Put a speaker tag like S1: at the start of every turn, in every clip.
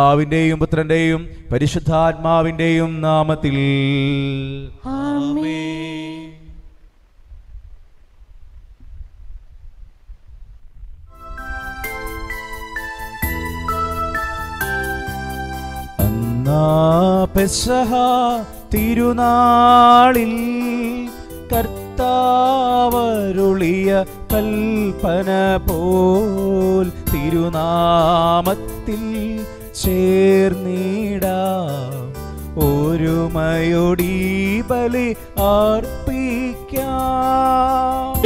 S1: പിതാവിൻ്റെയും പുത്രൻ്റെയും പരിശുദ്ധാത്മാവിൻ്റെയും നാമത്തിൽ അന്നാ പെസഹ തിരുനാളിൽ കർത്താവരുളിയ കൽപ്പന പോൽ തിരുനാമത്തിൽ ചേർന്നിടാം ഒരുമയൊടി ബലി അർപ്പിക്കാം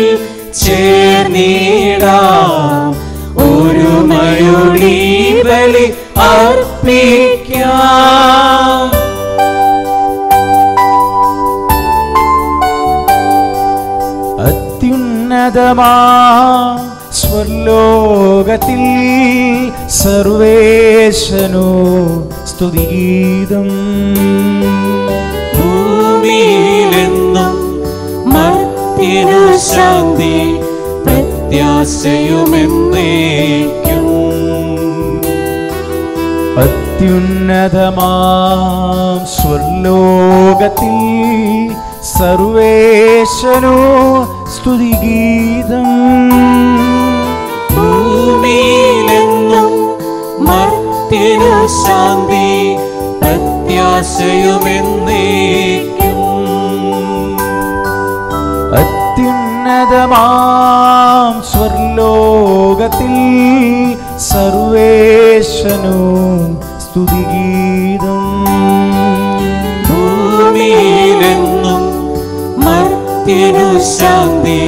S2: ചേർന്നിടാം ഒരുമയൊടി ബലി അർപ്പിക്കാം
S1: അത്യുന്നതമാ സ്വർലോകത്തിൽ സർവേശനോ സ്തുതിഗീതം
S2: ഭൂമിയിലെന്നും മർത്യനു ശാന്തി പ്രത്യാശയുമെന്നേക്കും
S1: അത്യുന്നതമാം സ്വർലോകത്തിൽ സർവേശനോ സ്തുതിഗീതം
S2: ഭൂമിയിലെന്നും മർത്യനു ശാന്തി പ്രത്യാശയുമെന്നേക്കും
S1: അത്യുന്നതമാം സ്വർലോകത്തിൽ സർവേശനോ സ്തുതിഗീതം
S2: ഭൂമിയിലെന്നും മർത്യനു ശാന്തി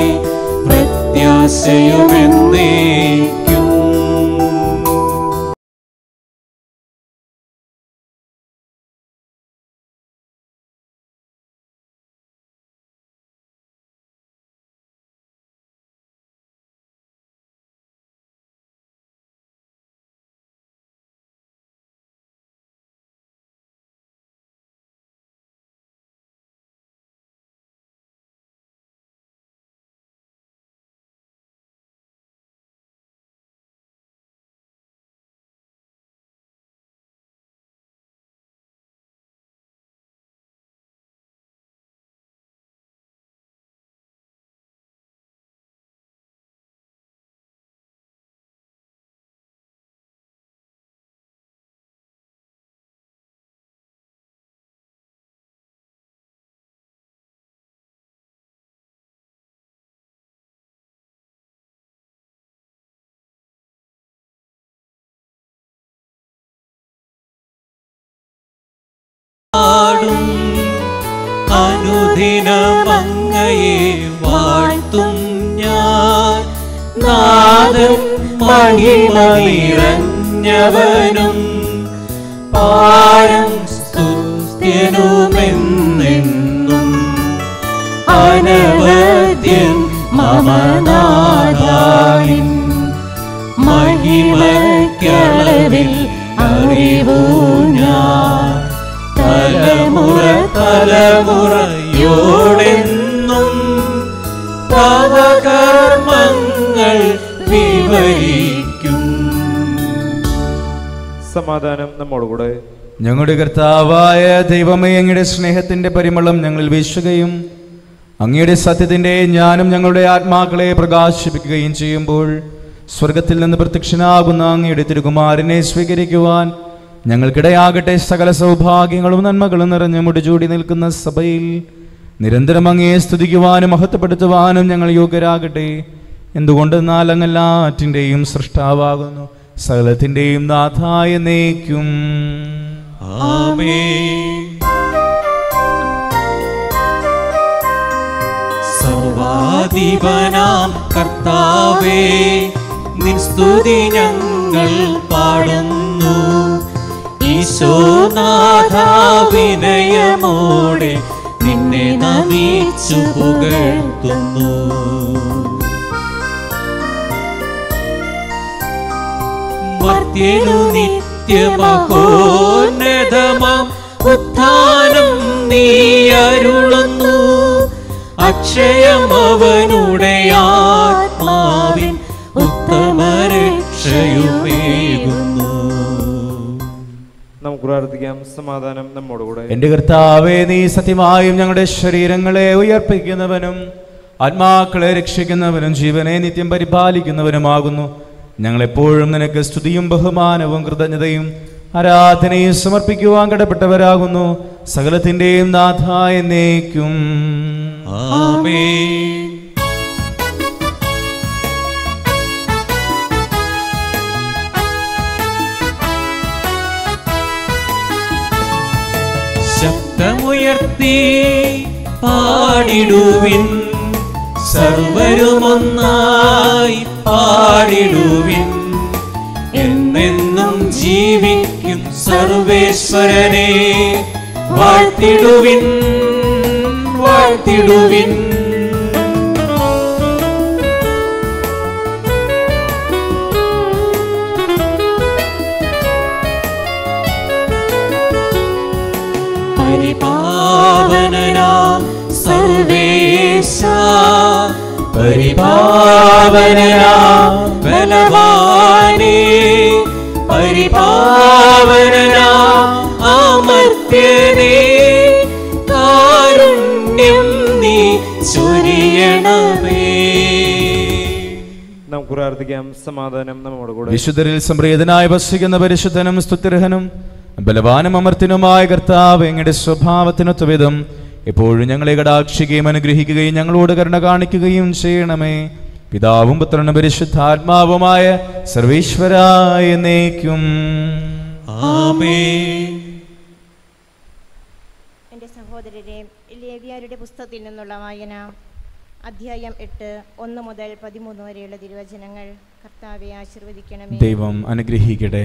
S2: പ്രത്യാശയുമെന്നേക്കും പാടും അനുദിനമങ്ങയെ വാഴ്ത്തും ഞാൻ നാദം മഹിമ നിറഞ്ഞവനും പാരം സ്തുത്യനുമെന്നെന്നും അനവദ്യൻ മമനാഥാലിൻ മഹിമയ്ക്കളവിൽ അറിവു ഞാൻ തലമുറ തലമുറയോടെന്നും തവ കർമ്മങ്ങൾ വിവരിക്കും
S3: സമാധാനം നമ്മോടുകൂടെ
S1: ഞങ്ങളുടെ കർത്താവായ ദൈവമേ അങ്ങയുടെ സ്നേഹത്തിന്റെ പരിമളം ഞങ്ങളിൽ വീശുകയും അങ്ങയുടെ സത്യത്തിന്റെ ജ്ഞാനം ഞങ്ങളുടെ ആത്മാക്കളെ പ്രകാശിപ്പിക്കുകയും ചെയ്യുമ്പോൾ സ്വർഗത്തിൽ നിന്ന് പ്രത്യക്ഷനാകുന്ന അങ്ങയുടെ തിരുകുമാരനെ സ്വീകരിക്കുവാൻ ഞങ്ങൾക്കിടയാകട്ടെ സകല സൗഭാഗ്യങ്ങളും നന്മകളും നിറഞ്ഞു മുടിചൂടി നിൽക്കുന്ന സഭയിൽ നിരന്തരം അങ്ങയെ സ്തുതിക്കുവാനും മഹത്വപ്പെടുത്തുവാനും ഞങ്ങൾ യോഗ്യരാകട്ടെ എന്തുകൊണ്ടെന്നാൽ അങ്ങെല്ലാറ്റിൻ്റെയും സൃഷ്ടാവാകുന്നു സകലത്തിൻ്റെയും നാഥായ നേക്കും
S2: ആമേൻ സർവാധിപനാം കർത്താവേ നിൻ സ്തുതി ഞങ്ങൾ പാടുന്നു ഈശോനാഥ വിനയമോടെ നിന്നെ നമിച്ചു പുകഴ്ത്തുന്നു മർത്യനു നിത്യമഹോന്നതമാം ഉത്ഥാനം നീ അരുളുന്നു അക്ഷയമവനുടെ ആത്മാവിൻ ഉത്തമരക്ഷയുമേകുന്നു
S3: നമുക്ക് പ്രാർത്ഥിക്കാം സമാധാനം നമ്മോടുകൂടെ
S1: എന്റെ കർത്താവേ നീ സത്യമായും ഞങ്ങളുടെ ശരീരങ്ങളെ ഉയർപ്പിക്കുന്നവനും ആത്മാക്കളെ രക്ഷിക്കുന്നവനും ജീവനെ നിത്യം പരിപാലിക്കുന്നവനുമാകുന്നു ഞങ്ങൾ എപ്പോഴും നിനക്ക് സ്തുതിയും ബഹുമാനവും കൃതജ്ഞതയും ആരാധനയും സമർപ്പിക്കുവാൻ കടപ്പെട്ടവരാകുന്നു സകലത്തിന്റെയും നാഥായ എന്നേക്കും
S2: ആമേൻ ശബ്ദമുയർത്തി പാടിടുവിൻ സർവരുമൊന്നായി പാടിടുവിൻ എന്നെന്നും ജീവിക്കും സർവേശ്വരനെ വാഴ്ത്തിടുവിൻ വാഴ്ത്തിടുവിൻ പരിപാവനനാം സർവേശ പരിപാവനനാം ബലവാനേ പരിപാവനനാം അമർത്യനേ കാരുണ്യം നീ ചൊരിയണമേ
S3: നമുക്ക് പ്രാർത്ഥിക്കാം സമാധാനം നമ്മോടുകൂടെ
S1: വിശുദ്ധരിൽ സംപ്രീതനായി വസിക്കുന്ന പരിശുദ്ധനും സ്തുത്യർഹനും ബലവാനും അമർത്തിനുമായ കർത്താവ് എങ്ങളുടെ സ്വഭാവത്തിനൊത്ത വിധം എപ്പോഴും ഞങ്ങളെ കടാക്ഷിക്കുകയും അനുഗ്രഹിക്കുകയും ഞങ്ങളോട് കരുണ കാണിക്കുകയും ചെയ്യണമേ പിതാവും പുത്രനും പരിശുദ്ധാത്മാവുമായ സർവീശ്വരായ എന്നേക്കും
S2: ആമേൻ
S4: എൻ്റെ സഹോദരരെ ലേവ്യാരുടെ പുസ്തകത്തിൽ നിന്നുള്ള വായന അധ്യായം എട്ട് ഒന്ന് മുതൽ പതിമൂന്ന് വരെയുള്ള തിരുവചനങ്ങൾ കർത്താവെ ആശീർവദിക്കണമേ
S1: ദൈവം അനുഗ്രഹിക്കട്ടെ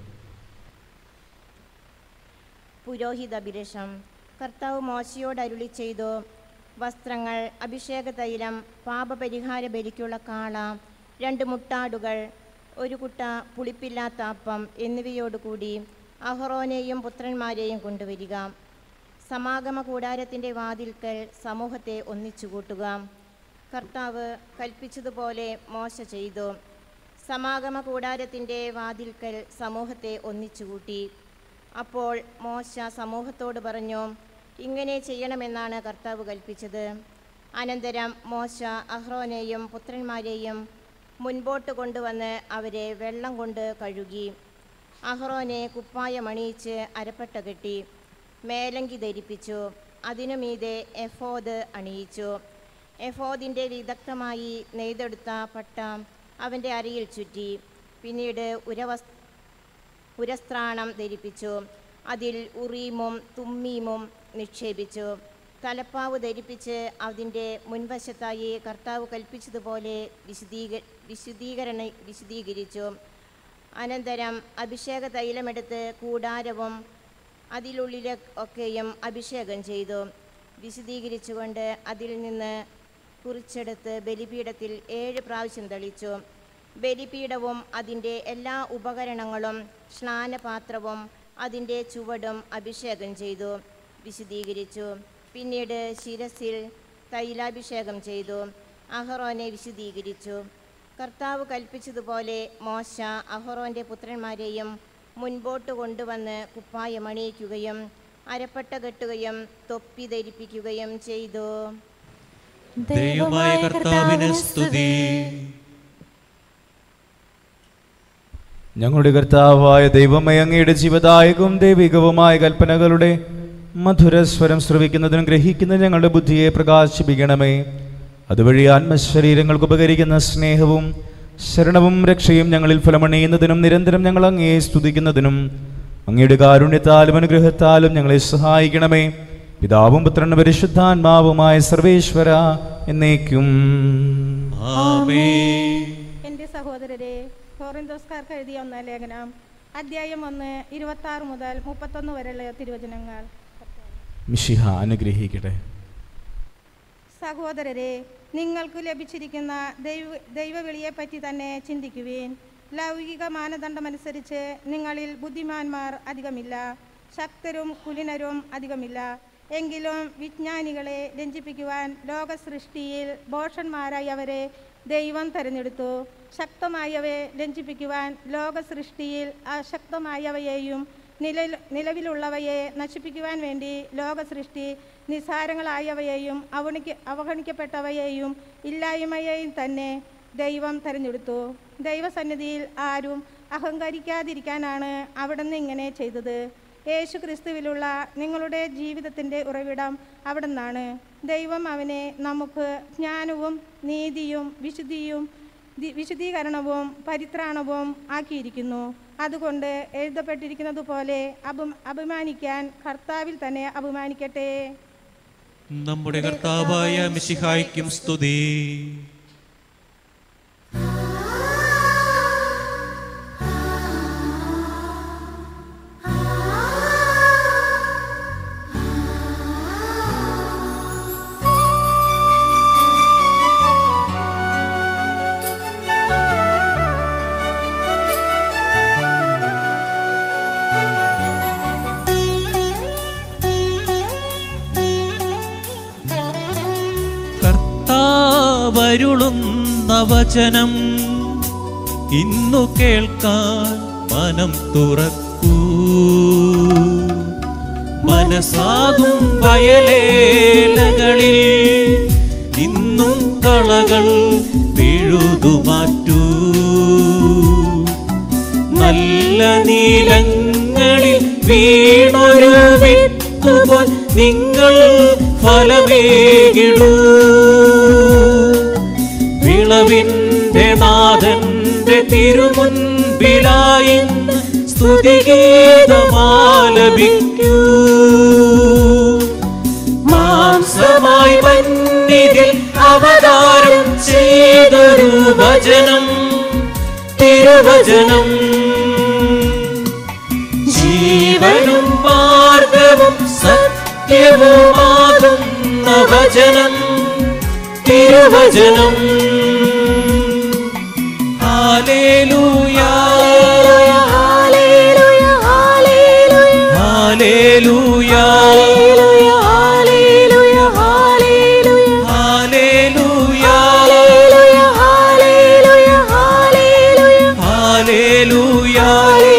S4: പുരോഹിത അഭിലഷം കർത്താവ് മോശയോട് അരുളി ചെയ്തു വസ്ത്രങ്ങൾ അഭിഷേക തൈലം പാപപരിഹാര ബലിക്കുള്ള കാള രണ്ട് മുട്ടാടുകൾ ഒരു കുട്ട പുളിപ്പില്ലാത്ത അപ്പം എന്നിവയോടുകൂടി അഹറോനെയും പുത്രന്മാരെയും കൊണ്ടുവരിക സമാഗമ കൂടാരത്തിൻ്റെ വാതിൽക്കൽ സമൂഹത്തെ ഒന്നിച്ചുകൂട്ടുക കർത്താവ് കൽപ്പിച്ചതുപോലെ മോശ ചെയ്തു സമാഗമ കൂടാരത്തിൻ്റെ വാതിൽക്കൽ സമൂഹത്തെ ഒന്നിച്ചുകൂട്ടി അപ്പോൾ മോശ സമൂഹത്തോട് പറഞ്ഞു ഇങ്ങനെ ചെയ്യണമെന്നാണ് കർത്താവ് കൽപ്പിച്ചത് അനന്തരം മോശ അഹ്റോനെയും പുത്രന്മാരെയും മുൻപോട്ട് കൊണ്ടുവന്ന് അവരെ വെള്ളം കൊണ്ട് കഴുകി അഹ്റോനെ കുപ്പായമണിയിച്ച് അരപ്പട്ട കെട്ടി മേലങ്കി ധരിപ്പിച്ചു അതിനു മീതെ എഫോദ് അണിയിച്ചു എഫോദിൻ്റെ വിദഗ്ധമായി നെയ്തെടുത്ത പട്ട അവൻ്റെ അരയിൽ ചുറ്റി പിന്നീട് ഉരവസ് പുരസ്ത്രാണം ധരിപ്പിച്ചു അതിൽ ഉറീമും തുമ്മീമും നിക്ഷേപിച്ചു തലപ്പാവ് ധരിപ്പിച്ച് അതിൻ്റെ മുൻവശത്തായി കർത്താവ് കൽപ്പിച്ചതുപോലെ വിശദീക വിശദീകരണ വിശദീകരിച്ചു അനന്തരം അഭിഷേക തൈലമെടുത്ത് കൂടാരവും അതിലുള്ളിലെ ഒക്കെയും അഭിഷേകം ചെയ്തു വിശദീകരിച്ചുകൊണ്ട് അതിൽ നിന്ന് കുറിച്ചെടുത്ത് ബലിപീഠത്തിൽ ഏഴ് പ്രാവശ്യം തെളിച്ചു ബലിപീഠവും അതിൻ്റെ എല്ലാ ഉപകരണങ്ങളും സ്നാനപാത്രവും അതിൻ്റെ ചുവടും അഭിഷേകം ചെയ്തു വിശദീകരിച്ചു പിന്നീട് ശിരസിൽ തൈലാഭിഷേകം ചെയ്തു അഹറോനെ വിശദീകരിച്ചു കർത്താവ് കൽപ്പിച്ചതുപോലെ മോശ അഹറോൻ്റെ പുത്രന്മാരെയും മുൻപോട്ട് കൊണ്ടുവന്ന് കുപ്പായമണിയിക്കുകയും അരപ്പട്ട കെട്ടുകയും തൊപ്പി ധരിപ്പിക്കുകയും ചെയ്തു
S2: ദൈവമായ കർത്താവിന് സ്തുതി
S1: ഞങ്ങളുടെ കർത്താവായ ദൈവമേ അങ്ങയുടെ ജീവദായകവും ദൈവികവുമായ കൽപ്പനകളുടെ മധുരസ്വരം ശ്രവിക്കുന്നതിനും ഗ്രഹിക്കുന്നതിനും ഞങ്ങളുടെ ബുദ്ധിയെ പ്രകാശിപ്പിക്കണമേ അതുവഴി ആത്മശരീരങ്ങൾക്ക് ഉപകരിക്കുന്ന സ്നേഹവും ശരണവും രക്ഷയും ഞങ്ങളിൽ ഫലമണിയുന്നതിനും നിരന്തരം ഞങ്ങൾ അങ്ങയെ സ്തുതിക്കുന്നതിനും അങ്ങയുടെ കാരുണ്യത്താലും അനുഗ്രഹത്താലും ഞങ്ങളെ സഹായിക്കണമേ പിതാവും പുത്രനും പരിശുദ്ധാത്മാവുമായ സർവേശ്വര എന്നേക്കും
S2: ആമേൻ
S5: എൻ്റെ സഹോദരരെ കോറിന്തോസ്കാർക്ക് എഴുതിയ ഒന്നാം ലേഖനം അധ്യായം ഒന്ന് ഇരുപത്തി ആറ് മുതൽ മുപ്പത്തൊന്ന് വരെയുള്ള തിരുവചനങ്ങൾ
S1: മിഷിഹ അനുഗ്രഹിക്കട്ടെ
S5: സഹോദരരെ നിങ്ങൾക്ക് ലഭിച്ചിരിക്കുന്ന ദൈവ ദൈവവിളിയെപ്പറ്റി തന്നെ ചിന്തിക്കുവീൻ ലൗകിക മാനദണ്ഡമനുസരിച്ച് നിങ്ങളിൽ ബുദ്ധിമാന്മാർ അധികമില്ല ശക്തരും കുലിനരും അധികമില്ല എങ്കിലും വിജ്ഞാനികളെ രഞ്ജിപ്പിക്കുവാൻ ലോക സൃഷ്ടിയിൽ ഭോഷന്മാരായി അവരെ ദൈവം തിരഞ്ഞെടുത്തു ശക്തമായവയെ രഞ്ജിപ്പിക്കുവാൻ ലോക സൃഷ്ടിയിൽ അശക്തമായവയെയും നില നിലവിലുള്ളവയെ നശിപ്പിക്കുവാൻ വേണ്ടി ലോക സൃഷ്ടി നിസ്സാരങ്ങളായവയെയും അവണിക്ക് അവഗണിക്കപ്പെട്ടവയെയും ഇല്ലായ്മയെയും തന്നെ ദൈവം തിരഞ്ഞെടുത്തു ദൈവസന്നിധിയിൽ ആരും അഹങ്കരിക്കാതിരിക്കാനാണ് അവിടുന്ന് ഇങ്ങനെ ചെയ്തത് യേശു ക്രിസ്തുവിലുള്ള നിങ്ങളുടെ ജീവിതത്തിൻ്റെ ഉറവിടം അവിടുന്നാണ് ദൈവം അവനെ നമുക്ക് ജ്ഞാനവും നീതിയും വിശുദ്ധിയും ദി- വിശുദ്ധീകരണവും പരിത്രാണവും ആക്കിയിരിക്കുന്നു അതുകൊണ്ട് എഴുതപ്പെട്ടിരിക്കുന്നത് പോലെ അഭി അഭിമാനിക്കാൻ കർത്താവിൽ തന്നെ അഭിമാനിക്കട്ടെ
S2: നമ്മുടെ കർത്താവായ മിശിഹായ്ക്കും സ്തുതി കർത്താവരുളുന്ന വചനം ഇന്നു കേൾക്കാൻ മനം തുറക്കൂ മനസാകും വയലേലകളിൽ ഇന്നും കളകൾ പിഴുതുമാറ്റൂ നല്ല നീലങ്ങളിൽ വീണൊരു വിത്തുപോൽ നിങ്ങൾ ഫലമേകിടൂ വിളവിന്റെ നാഥന്റെ തിരുമുൻപിലായി സ്തുതിഗീതമാലപിക്കൂ മാംസമായി മന്നിതിൽ അവതാരം ചെയ്തൊരു വചനം തിരുവചനം ജീവനും മാർഗവും സത്യവുമാകുന്ന വചനം തിരുവചനം ഹാലേലൂയാ ഹാലേലൂയാ ഹാലേലൂയാ ഹാലേലൂയാ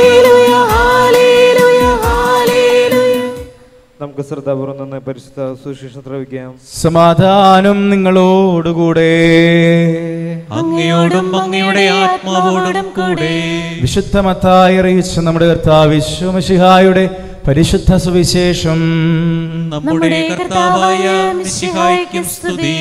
S3: നമുക്ക് ശ്രദ്ധാപൂർവ്വം നിന്ന് പരിശുദ്ധ സുശേഷം ശ്രവിക്കാം
S1: സമാധാനം നിങ്ങളോടുകൂടെ
S2: അങ്ങയോടും അങ്ങയുടെ ആത്മാവോടും കൂടെ
S1: വിശുദ്ധമത്തായി അറിയിച്ച നമ്മുടെ കർത്താവ് വിശ്വമശിഹായുടെ പരിശുദ്ധ സുവിശേഷം
S2: നമ്മുടെ കർത്താവായ മിശിഹായ്ക്കും സ്തുതി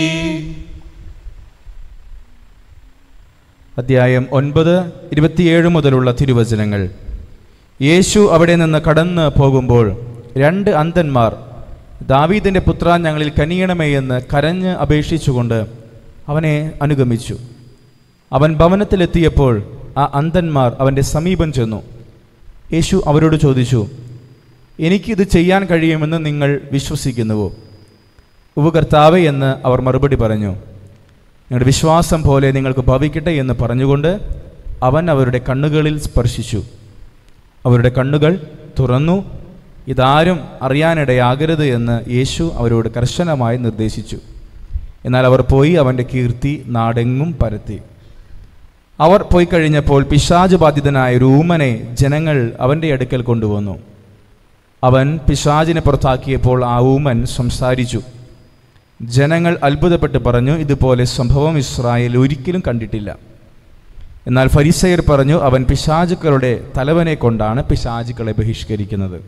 S1: അധ്യായം ഒൻപത് ഇരുപത്തിയേഴ് മുതലുള്ള തിരുവചനങ്ങൾ യേശു അവിടെ നിന്ന് കടന്നു പോകുമ്പോൾ രണ്ട് അന്ധന്മാർ ദാവീദിന്റെ പുത്ര ഞങ്ങളിൽ കനിയണമേ എന്ന് കരഞ്ഞ് അപേക്ഷിച്ചുകൊണ്ട് അവനെ അനുഗമിച്ചു അവൻ ഭവനത്തിലെത്തിയപ്പോൾ ആ അന്ധന്മാർ അവൻ്റെ സമീപം ചെന്നു യേശു അവരോട് ചോദിച്ചു എനിക്കിത് ചെയ്യാൻ കഴിയുമെന്ന് നിങ്ങൾ വിശ്വസിക്കുന്നുവോ ഉപകർത്താവേ എന്ന് അവർ മറുപടി പറഞ്ഞു നിങ്ങളുടെ വിശ്വാസം പോലെ നിങ്ങൾക്ക് ഭവിക്കട്ടെ എന്ന് പറഞ്ഞുകൊണ്ട് അവൻ അവരുടെ കണ്ണുകളിൽ സ്പർശിച്ചു അവരുടെ കണ്ണുകൾ തുറന്നു ഇതാരും അറിയാനിടയാകരുത് എന്ന് യേശു അവരോട് കർശനമായി നിർദ്ദേശിച്ചു എന്നാൽ അവർ പോയി അവൻ്റെ കീർത്തി നാടെങ്ങും പരത്തി അവർ പോയി കഴിഞ്ഞപ്പോൾ പിശാച് ബാധിതനായ ഒരു ഊമനെ ജനങ്ങൾ അവൻ്റെ അടുക്കൽ കൊണ്ടുവന്നു അവൻ പിശാചിനെ പുറത്താക്കിയപ്പോൾ ആ ഊമൻ സംസാരിച്ചു ജനങ്ങൾ അത്ഭുതപ്പെട്ട് പറഞ്ഞു ഇതുപോലെ സംഭവം ഇസ്രായേൽ ഒരിക്കലും കണ്ടിട്ടില്ല എന്നാൽ ഫരിസയർ പറഞ്ഞു അവൻ പിശാചുക്കളുടെ തലവനെ കൊണ്ടാണ് പിശാചുക്കളെ ബഹിഷ്കരിക്കുന്നത്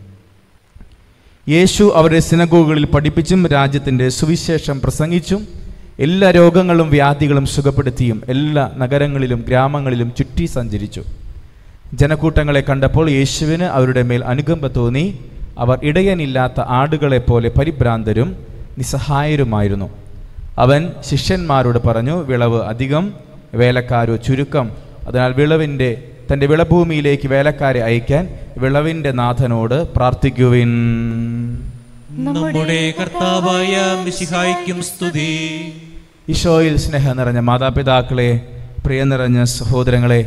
S1: യേശു അവരുടെ സിനഗോഗുകളിൽ പഠിപ്പിച്ചും രാജ്യത്തിൻ്റെ സുവിശേഷം പ്രസംഗിച്ചും എല്ലാ രോഗങ്ങളും വ്യാധികളും സുഖപ്പെടുത്തിയും എല്ലാ നഗരങ്ങളിലും ഗ്രാമങ്ങളിലും ചുറ്റി സഞ്ചരിച്ചു ജനക്കൂട്ടങ്ങളെ കണ്ടപ്പോൾ യേശുവിന് അവരുടെ മേൽ അനുകമ്പ തോന്നി അവർ ഇടയനില്ലാത്ത ആടുകളെപ്പോലെ പരിഭ്രാന്തരും നിസ്സഹായരുമായിരുന്നു അവൻ ശിഷ്യന്മാരോട് പറഞ്ഞു വിളവ് അധികം വേലക്കാരോ ചുരുക്കം അതിനാൽ വിളവിൻ്റെ തൻ്റെ വിളഭൂമിയിലേക്ക് വേലക്കാരെ അയക്കാൻ വിളവിൻ്റെ നാഥനോട് പ്രാർത്ഥിക്കുവിൻ
S2: നമ്മുടെ കർത്താവായ മിശിഹായ്ക്കും സ്തുതി
S1: ഈശോയിൽ സ്നേഹം നിറഞ്ഞ മാതാപിതാക്കളെ പ്രിയ നിറഞ്ഞ സഹോദരങ്ങളെ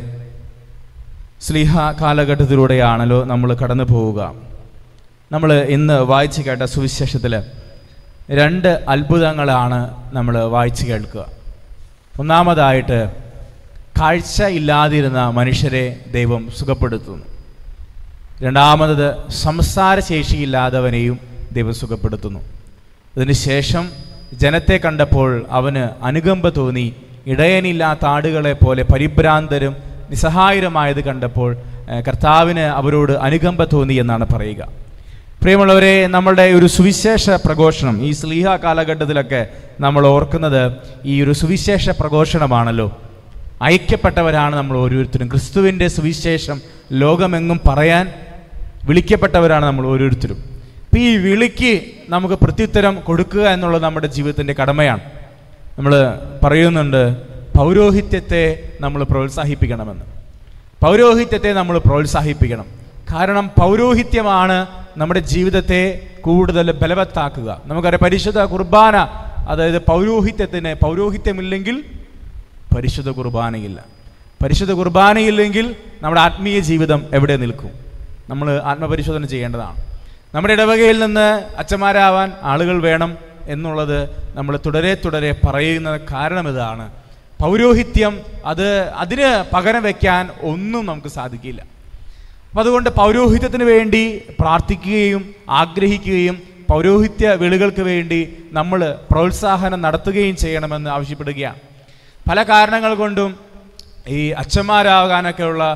S1: സ്ലീഹ കാലഘട്ടത്തിലൂടെയാണല്ലോ നമ്മൾ കടന്നു പോവുക നമ്മൾ ഇന്ന് വായിച്ചു കേട്ട സുവിശേഷത്തിൽ രണ്ട് അത്ഭുതങ്ങളാണ് നമ്മൾ വായിച്ചു കേൾക്കുക ഒന്നാമതായിട്ട് കാഴ്ച ഇല്ലാതിരുന്ന മനുഷ്യരെ ദൈവം സുഖപ്പെടുത്തുന്നു രണ്ടാമത് സംസാരശേഷിയില്ലാത്തവനെയും ദൈവം സുഖപ്പെടുത്തുന്നു അതിനുശേഷം ജനത്തെ കണ്ടപ്പോൾ അവന് അനുകമ്പ തോന്നി ഇടയനില്ലാത്ത ആടുകളെ പോലെ പരിഭ്രാന്തരും നിസ്സഹായരുമായത് കണ്ടപ്പോൾ ഏഹ്, കർത്താവിന് അവരോട് അനുകമ്പ തോന്നി എന്നാണ് പറയുക പ്രിയമുള്ളവരെ നമ്മളുടെ ഒരു സുവിശേഷ പ്രഘോഷണം ഈ സ്ലീഹ കാലഘട്ടത്തിലൊക്കെ നമ്മൾ ഓർക്കുന്നത് ഈ ഒരു സുവിശേഷ പ്രഘോഷണമാണല്ലോ ഐക്യപ്പെട്ടവരാണ് നമ്മൾ ഓരോരുത്തരും ക്രിസ്തുവിൻ്റെ സുവിശേഷം ലോകമെങ്ങും പറയാൻ വിളിക്കപ്പെട്ടവരാണ് നമ്മൾ ഓരോരുത്തരും അപ്പം ഈ വിളിക്ക് നമുക്ക് പ്രത്യുത്തരം കൊടുക്കുക എന്നുള്ളത് നമ്മുടെ ജീവിതത്തിൻ്റെ കടമയാണ് നമ്മൾ പറയുന്നുണ്ട് പൗരോഹിത്യത്തെ നമ്മൾ പ്രോത്സാഹിപ്പിക്കണമെന്ന് പൗരോഹിത്യത്തെ നമ്മൾ പ്രോത്സാഹിപ്പിക്കണം കാരണം പൗരോഹിത്യമാണ് നമ്മുടെ ജീവിതത്തെ കൂടുതൽ ബലവത്താക്കുക നമുക്കറിയാം പരിശുദ്ധ കുർബാന അതായത് പൗരോഹിത്യത്തിന് പൗരോഹിത്യമില്ലെങ്കിൽ പരിശുദ്ധ കുർബാനയില്ല പരിശുദ്ധ കുർബാനയില്ലെങ്കിൽ നമ്മുടെ ആത്മീയ ജീവിതം എവിടെ നിൽക്കും നമ്മൾ ആത്മപരിശോധന ചെയ്യേണ്ടതാണ് നമ്മുടെ ഇടവകയിൽ നിന്ന് അച്ഛന്മാരാവാൻ ആളുകൾ വേണം എന്നുള്ളത് നമ്മൾ തുടരെ തുടരെ പറയുന്ന കാരണം ഇതാണ് പൗരോഹിത്യം അത് അതിന് പകരം വയ്ക്കാൻ ഒന്നും നമുക്ക് സാധിക്കില്ല അപ്പം അതുകൊണ്ട് പൗരോഹിത്യത്തിന് വേണ്ടി പ്രാർത്ഥിക്കുകയും ആഗ്രഹിക്കുകയും പൗരോഹിത്യ വിളികൾക്ക് വേണ്ടി നമ്മൾ പ്രോത്സാഹനം നടത്തുകയും ചെയ്യണമെന്ന് ആവശ്യപ്പെടുകയാണ് പല കാരണങ്ങൾ കൊണ്ടും ഈ അച്ഛന്മാരാകാനൊക്കെയുള്ള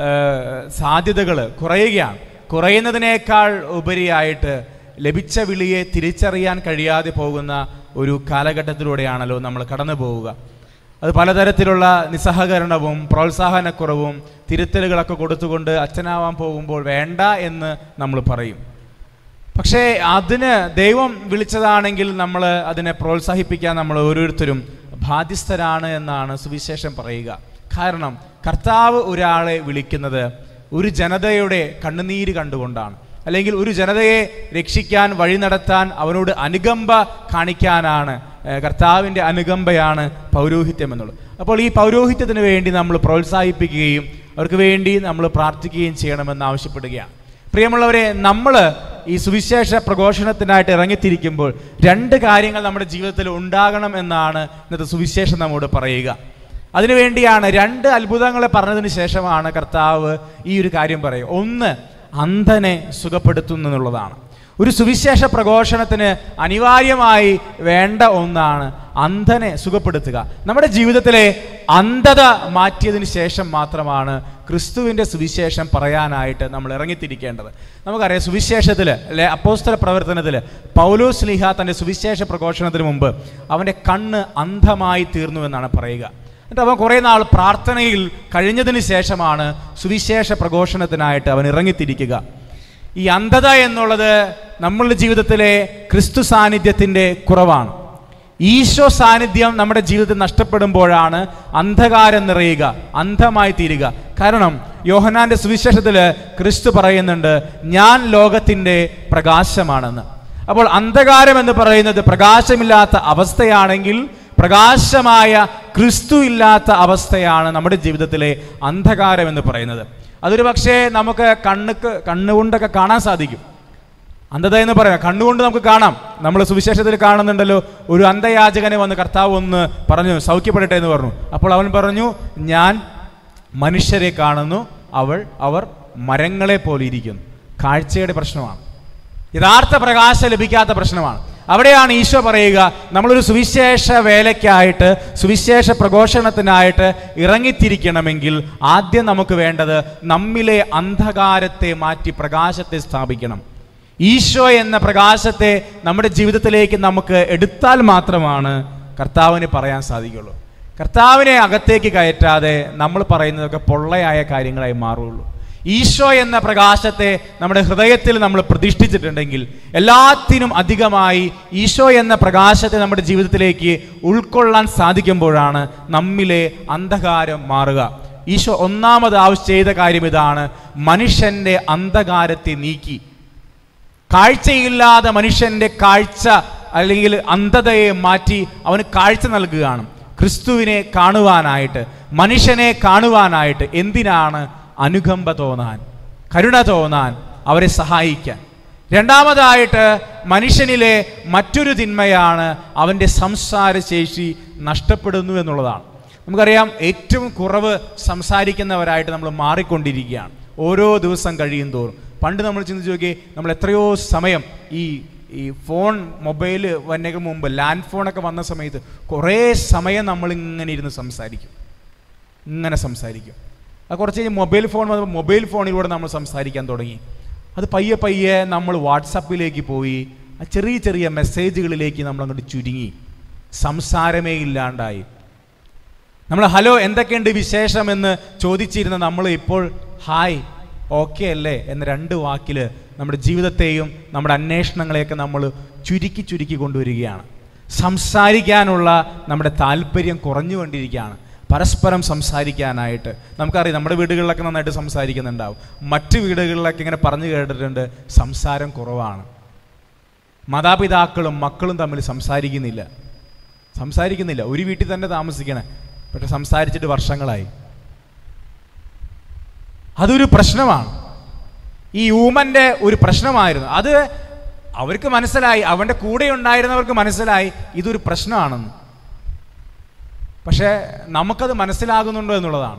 S1: സാധ്യതകൾ കുറയുകയാണ് കുറയുന്നതിനേക്കാൾ ഉപരിയായിട്ട് ലഭിച്ച വിളിയെ തിരിച്ചറിയാൻ കഴിയാതെ പോകുന്ന ഒരു കാലഘട്ടത്തിലൂടെയാണല്ലോ നമ്മൾ കടന്നു പോവുക അത് പലതരത്തിലുള്ള നിസ്സഹകരണവും പ്രോത്സാഹനക്കുറവും തിരുത്തലുകളൊക്കെ കൊടുത്തുകൊണ്ട് അച്ഛനാവാൻ പോകുമ്പോൾ വേണ്ട എന്ന് നമ്മൾ പറയും പക്ഷേ അതിന് ദൈവം വിളിച്ചതാണെങ്കിൽ നമ്മൾ അതിനെ പ്രോത്സാഹിപ്പിക്കാൻ നമ്മൾ ഓരോരുത്തരും ബാധ്യസ്ഥരാണ് എന്നാണ് സുവിശേഷം പറയുക കാരണം കർത്താവ് ഒരാളെ വിളിക്കുന്നത് ഒരു ജനതയുടെ കണ്ണുനീര് കണ്ടുകൊണ്ടാണ് അല്ലെങ്കിൽ ഒരു ജനതയെ രക്ഷിക്കാൻ വഴി നടത്താൻ അവനോട് അനുകമ്പ കാണിക്കാനാണ് ഏഹ് കർത്താവിൻ്റെ അനുകമ്പയാണ് പൗരോഹിത്യം എന്നുള്ളത് അപ്പോൾ ഈ പൗരോഹിത്യത്തിന് വേണ്ടി നമ്മൾ പ്രോത്സാഹിപ്പിക്കുകയും അവർക്ക് വേണ്ടി നമ്മൾ പ്രാർത്ഥിക്കുകയും ചെയ്യണമെന്ന് ആവശ്യപ്പെടുകയാണ് പ്രിയമുള്ളവരെ നമ്മൾ ഈ സുവിശേഷ പ്രഘോഷണത്തിനായിട്ട് ഇറങ്ങിത്തിരിക്കുമ്പോൾ രണ്ട് കാര്യങ്ങൾ നമ്മുടെ ജീവിതത്തിൽ ഉണ്ടാകണം എന്നാണ് ഇന്നത്തെ സുവിശേഷം നമ്മോട് പറയുക അതിനുവേണ്ടിയാണ് രണ്ട് അത്ഭുതങ്ങളെ പറഞ്ഞതിന് ശേഷമാണ് കർത്താവ് ഈ ഒരു കാര്യം പറയുക ഒന്ന് അന്ധനെ സുഖപ്പെടുത്തുന്നു എന്നുള്ളതാണ് ഒരു സുവിശേഷ പ്രഘോഷണത്തിന് അനിവാര്യമായി വേണ്ട ഒന്നാണ് അന്ധനെ സുഖപ്പെടുത്തുക നമ്മുടെ ജീവിതത്തിലെ അന്ധത മാറ്റിയതിന് ശേഷം മാത്രമാണ് ക്രിസ്തുവിൻ്റെ സുവിശേഷം പറയാനായിട്ട് നമ്മൾ ഇറങ്ങിത്തിരിക്കേണ്ടത് നമുക്കറിയാം സുവിശേഷത്തിൽ അല്ലെ അപ്പോസ്തല പ്രവർത്തനത്തിൽ പൗലോസ് ലിഹ തൻ്റെ സുവിശേഷ പ്രഘോഷണത്തിന് മുമ്പ് അവൻ്റെ കണ്ണ് അന്ധമായി തീർന്നു എന്നാണ് പറയുക എന്നിട്ട് അവൻ കുറേ നാൾ പ്രാർത്ഥനയിൽ കഴിഞ്ഞതിന് ശേഷമാണ് സുവിശേഷ പ്രഘോഷണത്തിനായിട്ട് അവൻ ഇറങ്ങിത്തിരിക്കുക ഈ അന്ധത എന്നുള്ളത് നമ്മളുടെ ജീവിതത്തിലെ ക്രിസ്തു സാന്നിധ്യത്തിൻ്റെ കുറവാണ് ഈശോ സാന്നിധ്യം നമ്മുടെ ജീവിതത്തിൽ നഷ്ടപ്പെടുമ്പോഴാണ് അന്ധകാരം നിറയുക അന്ധമായി തീരുക കാരണം യോഹനാന്റെ സുവിശേഷത്തിൽ ക്രിസ്തു പറയുന്നുണ്ട് ഞാൻ ലോകത്തിൻ്റെ പ്രകാശമാണെന്ന് അപ്പോൾ അന്ധകാരം എന്ന് പറയുന്നത് പ്രകാശമില്ലാത്ത അവസ്ഥയാണെങ്കിൽ പ്രകാശമായ ക്രിസ്തു ഇല്ലാത്ത അവസ്ഥയാണ് നമ്മുടെ ജീവിതത്തിലെ അന്ധകാരം എന്ന് പറയുന്നത് അതൊരു പക്ഷേ നമുക്ക് കണ്ണുക്ക് കണ്ണുകൊണ്ടൊക്കെ കാണാൻ സാധിക്കും അന്ധത എന്ന് പറയാം കണ്ണുകൊണ്ട് നമുക്ക് കാണാം നമ്മൾ സുവിശേഷത്തിൽ കാണുന്നുണ്ടല്ലോ ഒരു അന്ധയാചകനെ വന്ന് കർത്താവ് ഒന്ന് പറഞ്ഞു സൗഖ്യപ്പെടട്ടെ എന്ന് പറഞ്ഞു അപ്പോൾ അവൻ പറഞ്ഞു ഞാൻ മനുഷ്യരെ കാണുന്നു അവൾ അവർ മരങ്ങളെ പോലെ ഇരിക്കുന്നു കാഴ്ചയുടെ പ്രശ്നമാണ് യഥാർത്ഥ പ്രകാശം ലഭിക്കാത്ത പ്രശ്നമാണ് അവിടെയാണ് ഈശോ പറയുക നമ്മളൊരു സുവിശേഷ വേലയ്ക്കായിട്ട് സുവിശേഷ പ്രഘോഷണത്തിനായിട്ട് ഇറങ്ങിത്തിരിക്കണമെങ്കിൽ ആദ്യം നമുക്ക് വേണ്ടത് നമ്മിലെ അന്ധകാരത്തെ മാറ്റി പ്രകാശത്തെ സ്ഥാപിക്കണം ഈശോ എന്ന പ്രകാശത്തെ നമ്മുടെ ജീവിതത്തിലേക്ക് നമുക്ക് എടുത്താൽ മാത്രമാണ് കർത്താവിന് പറയാൻ സാധിക്കുള്ളൂ കർത്താവിനെ അകത്തേക്ക് കയറ്റാതെ നമ്മൾ പറയുന്നതൊക്കെ പൊള്ളയായ കാര്യങ്ങളായി മാറുള്ളൂ ഈശോ എന്ന പ്രകാശത്തെ നമ്മുടെ ഹൃദയത്തിൽ നമ്മൾ പ്രതിഷ്ഠിച്ചിട്ടുണ്ടെങ്കിൽ എല്ലാത്തിനും അധികമായി ഈശോ എന്ന പ്രകാശത്തെ നമ്മുടെ ജീവിതത്തിലേക്ക് ഉൾക്കൊള്ളാൻ സാധിക്കുമ്പോഴാണ് നമ്മിലെ അന്ധകാരം മാറുക ഈശോ ഒന്നാമത് ആവശ്യം ചെയ്ത കാര്യം ഇതാണ് മനുഷ്യന്റെ അന്ധകാരത്തെ നീക്കി കാഴ്ചയില്ലാതെ മനുഷ്യന്റെ കാഴ്ച അല്ലെങ്കിൽ അന്ധതയെ മാറ്റി അവന് കാഴ്ച നൽകുകയാണ് ക്രിസ്തുവിനെ കാണുവാനായിട്ട് മനുഷ്യനെ കാണുവാനായിട്ട് എന്തിനാണ് അനുകമ്പ തോന്നാൻ കരുണ തോന്നാൻ അവരെ സഹായിക്കാൻ രണ്ടാമതായിട്ട് മനുഷ്യനിലെ മറ്റൊരു തിന്മയാണ് അവൻ്റെ സംസാരശേഷി നഷ്ടപ്പെടുന്നു എന്നുള്ളതാണ് നമുക്കറിയാം ഏറ്റവും കുറവ് സംസാരിക്കുന്നവരായിട്ട് നമ്മൾ മാറിക്കൊണ്ടിരിക്കുകയാണ് ഓരോ ദിവസം കഴിയും തോറും പണ്ട് നമ്മൾ ചിന്തിച്ച് നോക്കി നമ്മൾ എത്രയോ സമയം ഈ ഈ ഫോൺ മൊബൈൽ വന്നതിന് മുമ്പ് ലാൻഡ് ഫോണൊക്കെ വന്ന സമയത്ത് കുറേ സമയം നമ്മൾ ഇങ്ങനെ ഇരുന്ന് സംസാരിക്കും ഇങ്ങനെ സംസാരിക്കും അത് കുറച്ച് കഴിഞ്ഞ് മൊബൈൽ ഫോൺ വന്നപ്പോൾ മൊബൈൽ ഫോണിലൂടെ നമ്മൾ സംസാരിക്കാൻ തുടങ്ങി അത് പയ്യെ പയ്യെ നമ്മൾ വാട്സപ്പിലേക്ക് പോയി ആ ചെറിയ ചെറിയ മെസ്സേജുകളിലേക്ക് നമ്മൾ അങ്ങോട്ട് ചുരുങ്ങി സംസാരമേ ഇല്ലാണ്ടായി നമ്മൾ ഹലോ എന്തൊക്കെയുണ്ട് വിശേഷം എന്ന് ചോദിച്ചിരുന്ന നമ്മൾ ഇപ്പോൾ ഹായ് ഓക്കെ അല്ലേ എന്ന രണ്ട് വാക്കിൽ നമ്മുടെ ജീവിതത്തെയും നമ്മുടെ അന്വേഷണങ്ങളെയൊക്കെ നമ്മൾ ചുരുക്കി ചുരുക്കി കൊണ്ടുവരികയാണ് സംസാരിക്കാനുള്ള നമ്മുടെ താല്പര്യം കുറഞ്ഞുകൊണ്ടിരിക്കുകയാണ് പരസ്പരം സംസാരിക്കാനായിട്ട് നമുക്കറിയാം നമ്മുടെ വീടുകളിലൊക്കെ നന്നായിട്ട് സംസാരിക്കുന്നുണ്ടാവും മറ്റ് വീടുകളിലൊക്കെ ഇങ്ങനെ പറഞ്ഞു കേട്ടിട്ടുണ്ട് സംസാരം കുറവാണ് മാതാപിതാക്കളും മക്കളും തമ്മിൽ സംസാരിക്കുന്നില്ല സംസാരിക്കുന്നില്ല ഒരു വീട്ടിൽ തന്നെ താമസിക്കണേ പക്ഷെ സംസാരിച്ചിട്ട് വർഷങ്ങളായി അതൊരു പ്രശ്നമാണ് ഈ ഊമൻ്റെ ഒരു പ്രശ്നമായിരുന്നു അത് അവർക്ക് മനസ്സിലായി അവൻ്റെ കൂടെ ഉണ്ടായിരുന്നവർക്ക് മനസ്സിലായി ഇതൊരു പ്രശ്നമാണെന്ന് പക്ഷേ നമുക്കത് മനസ്സിലാകുന്നുണ്ടോ എന്നുള്ളതാണ്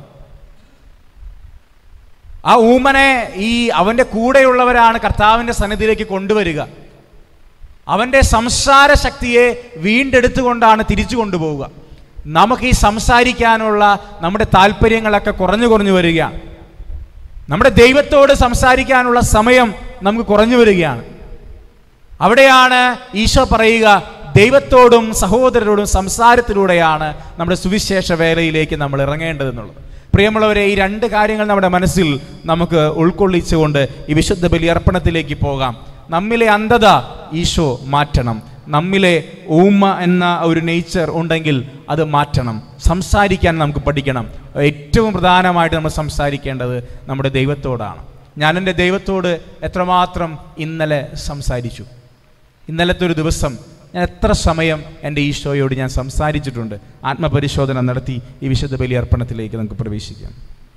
S1: ആ ഊമനെ ഈ അവൻ്റെ കൂടെയുള്ളവരാണ് കർത്താവിൻ്റെ സന്നിധിയിലേക്ക് കൊണ്ടുവരിക അവൻ്റെ സംസാര ശക്തിയെ വീണ്ടെടുത്തുകൊണ്ടാണ് തിരിച്ചു കൊണ്ടുപോവുക നമുക്ക് ഈ സംസാരിക്കാനുള്ള നമ്മുടെ താല്പര്യങ്ങളൊക്കെ കുറഞ്ഞു കുറഞ്ഞു വരികയാണ് നമ്മുടെ ദൈവത്തോട് സംസാരിക്കാനുള്ള സമയം നമുക്ക് കുറഞ്ഞു വരികയാണ് അവിടെയാണ് ഈശോ പറയുക ദൈവത്തോടും സഹോദരരോടും സംസാരത്തിലൂടെയാണ് നമ്മുടെ സുവിശേഷ വേലയിലേക്ക് നമ്മൾ ഇറങ്ങേണ്ടതെന്നുള്ളത് പ്രിയമുള്ളവരെ ഈ രണ്ട് കാര്യങ്ങൾ നമ്മുടെ മനസ്സിൽ നമുക്ക് ഉൾക്കൊള്ളിച്ചുകൊണ്ട് ഈ വിശുദ്ധ ബലിയർപ്പണത്തിലേക്ക് പോകാം നമ്മിലെ അന്ധത ഈശോ മാറ്റണം നമ്മിലെ ഊമ എന്ന ഒരു നേച്ചർ ഉണ്ടെങ്കിൽ അത് മാറ്റണം സംസാരിക്കാൻ നമുക്ക് പഠിക്കണം ഏറ്റവും പ്രധാനമായിട്ട് നമ്മൾ സംസാരിക്കേണ്ടത് നമ്മുടെ ദൈവത്തോടാണ് ഞാൻ എൻ്റെ ദൈവത്തോട് എത്രമാത്രം ഇന്നലെ സംസാരിച്ചു ഇന്നലത്തെ ഒരു ദിവസം ഞാൻ എത്ര സമയം എൻ്റെ ഈശോയോട് ഞാൻ സംസാരിച്ചിട്ടുണ്ട് ആത്മപരിശോധന നടത്തി ഈ വിശുദ്ധ ബലി അർപ്പണത്തിലേക്ക് നമുക്ക് പ്രവേശിക്കാം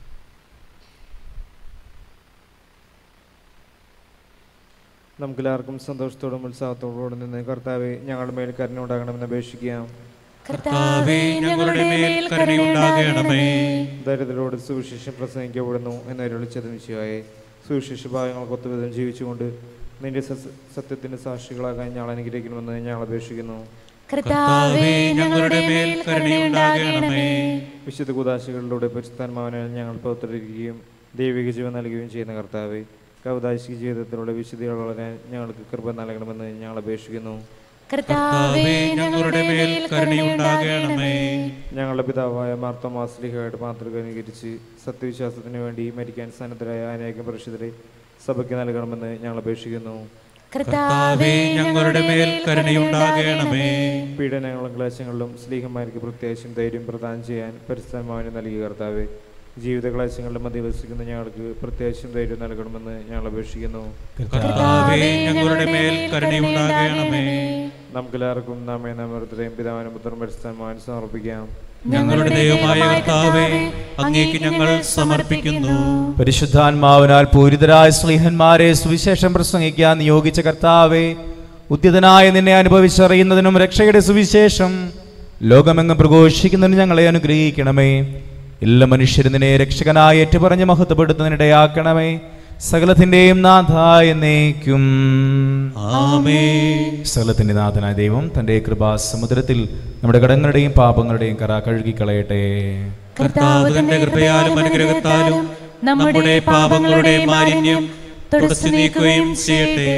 S3: നമുക്കെല്ലാവർക്കും സന്തോഷത്തോടും ഉത്സാഹത്തോടും നിന്ന് കർത്താവെ ഞങ്ങളുടെ മേൽ കരുണ അപേക്ഷിക്കാം
S2: കർത്താവേ ഞങ്ങളുടെ മേൽ കരുണയുണ്ടാകണമേ
S3: ദരിദ്രരോട് സുവിശേഷം പ്രസംഗിക്കപ്പെടുന്നു എന്നരുളിച്ചത് നിശ്ചയമായി സുവിശേഷ ഭാഗങ്ങൾക്ക് ഒത്തുവിധം ജീവിച്ചുകൊണ്ട് നിന്റെ സസ്- സത്യത്തിന്റെ സാക്ഷികളാകാൻ ഞങ്ങൾ അനുഗ്രഹിക്കണമെന്ന് ഞങ്ങൾ അപേക്ഷിക്കുന്നു
S2: കർത്താവേ ഞങ്ങളുടെ മേൽ കരുണയുണ്ടാകണമേ
S3: വിശുദ്ധ കുദാശികളിലൂടെ പരിശുദ്ധാത്മാവിനെ ഞങ്ങൾ പുറത്തിരിക്കുകയും ദൈവിക ജീവൻ നൽകുകയും ചെയ്യുന്ന കർത്താവെ കൗതാശിക ജീവിതത്തിലൂടെ വിശുദ്ധികൾ വളരാൻ ഞങ്ങൾക്ക് കൃപ നൽകണമെന്ന് ഞങ്ങൾ അപേക്ഷിക്കുന്നു
S2: കർത്താവേ ഞങ്ങളുടെ മേൽ കരുണയുണ്ടാകണമേ
S3: ഞങ്ങളുടെ പിതാവായ മാർത്തോമാസ്ലിഹയുടെ മാതൃക അനുകരിച്ച് സത്യവിശ്വാസത്തിന് വേണ്ടി മരിക്കാൻ സന്നദ്ധരായ അനേകം പരിശുദ്ധരെ സഭയ്ക്ക് നൽകണമെന്ന് ഞങ്ങൾ അപേക്ഷിക്കുന്നു
S2: കർത്താവേ ഞങ്ങളുടെ മേൽ കരുണയുണ്ടാകണമേ
S3: പീഡനങ്ങളും ക്ലേശങ്ങളിലും സ്ലീഹന്മാർക്ക് പ്രത്യാശയും ധൈര്യം പ്രദാനം ചെയ്യാൻ പരിസ്ഥാനമാവിന് നൽകിയ കർത്താവെ ജീവിത ക്ലേശങ്ങളുടെ മധ്യവസിക്കുന്ന ഞങ്ങൾക്ക് പ്രത്യാശയും ധൈര്യം നൽകണമെന്ന് ഞങ്ങൾ അപേക്ഷിക്കുന്നു
S2: കർത്താവേ ഞങ്ങളുടെ മേൽ കരുണയുണ്ടാകണമേ
S3: നമുക്കെല്ലാവർക്കും നാമേ നാമൃതയും പിതാവിനും പുത്രൻ പരിസ്ഥാനമാവൻ സമർപ്പിക്കാം
S2: ഞങ്ങളുടെ ദൈവമായ കർത്താവേ അങ്ങേക്ക് ഞങ്ങൾ സമർപ്പിക്കുന്നു
S1: പരിശുദ്ധാത്മാവിനാൽ പൂരിതരായ സ്ലീഹന്മാരെ സുവിശേഷം പ്രസംഗിക്കാൻ നിയോഗിച്ച കർത്താവെ ഉദ്യതനായ നിന്നെ അനുഭവിച്ചറിയുന്നതിനും രക്ഷയുടെ സുവിശേഷം ലോകമെങ്ങും പ്രഘോഷിക്കുന്നതിന് ഞങ്ങളെ അനുഗ്രഹിക്കണമേ എല്ലാ മനുഷ്യരും നിന്നെ രക്ഷകനായി ഏറ്റുപറഞ്ഞ് മഹത്വപ്പെടുത്തുന്നതിനിടയാക്കണമേ സകലത്തിൻ്റെയും നാഥായ എന്നേക്കും
S2: ആമേ
S1: സകലത്തിൻ്റെ നാഥനായ ദൈവം തൻ്റെ കൃപാസമുദ്രത്തിൽ നമ്മുടെ കടങ്ങളുടെയും പാപങ്ങളുടെയും കറ കഴുകിക്കളയട്ടെ
S2: കർത്താവ് തന്റെ കൃപയാലും അനുഗ്രഹത്താലും നമ്മുടെ പാപങ്ങളുടെ മാലിന്യം തുടച്ചു നീക്കുകയും ചെയ്യട്ടെ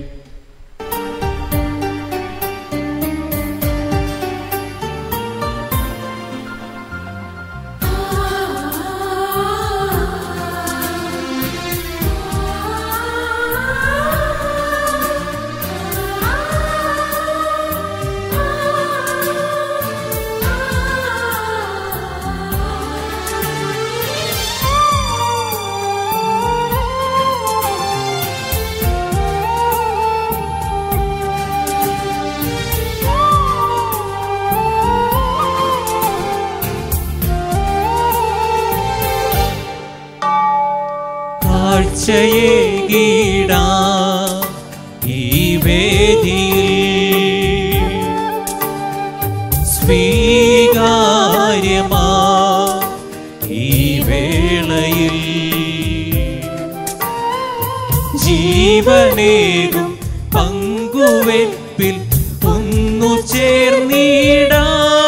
S2: കാഴ്ചയെ കീടാ ഈ വേദിയിൽ സ്വീകാര്യമാ ഈ വേളയിൽ പുത്രനേകും പങ്കുവെപ്പിൽ ഒന്നു ചേർന്നിടാ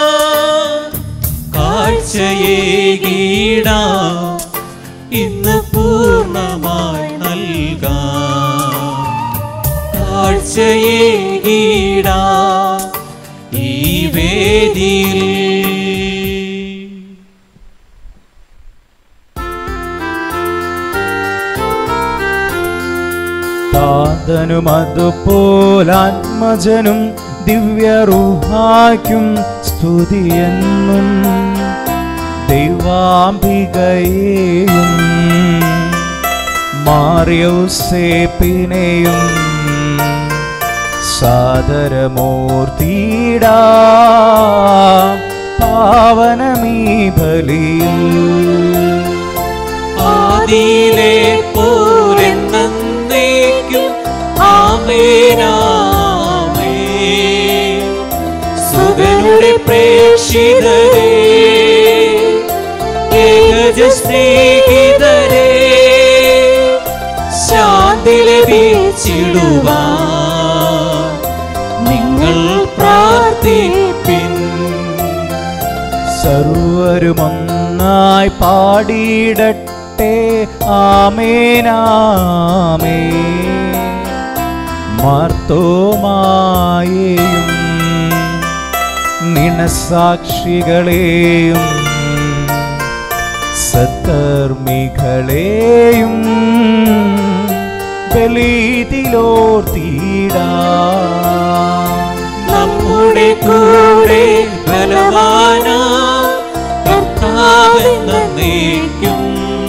S2: കാഴ്ചയേകീടാ ഇന്ന് പൂർണ്ണമായി നൽകാം കാഴ്ചയേകീടാ ഈ വേദിയിൽ
S1: താതനും അതുപോലാത്മജനും ദിവ്യറുഹായ്ക്കും സ്തുതിയെന്നും ദൈവാംബികയെയും മാറിയൗസേപ്പിനെയും സാദരമൂർത്തിടാ പാവനമീ ബലിയിൽ
S2: ആദിയിലെ പോലെന്നേക്കും ആമേനാമേ സുതനുടെ പ്രേക്ഷിതരേ ഏകജ സ്നേഹിതരേ ശാന്തി ലഭിച്ചിടുവാൻ നിങ്ങൾ പ്രാർത്ഥിപ്പിൻ
S1: സർവരുമൊന്നായി പാടിയിടട്ടെ ആമേനാമേ മാർത്തോമായേയും നിണസാക്ഷികളെയും സത്തർമികളെയും ബലീതിലോർത്തിടാം
S2: നമ്മുടെ കൂടെ ബലവാനാ കർത്താവെന്നേക്കും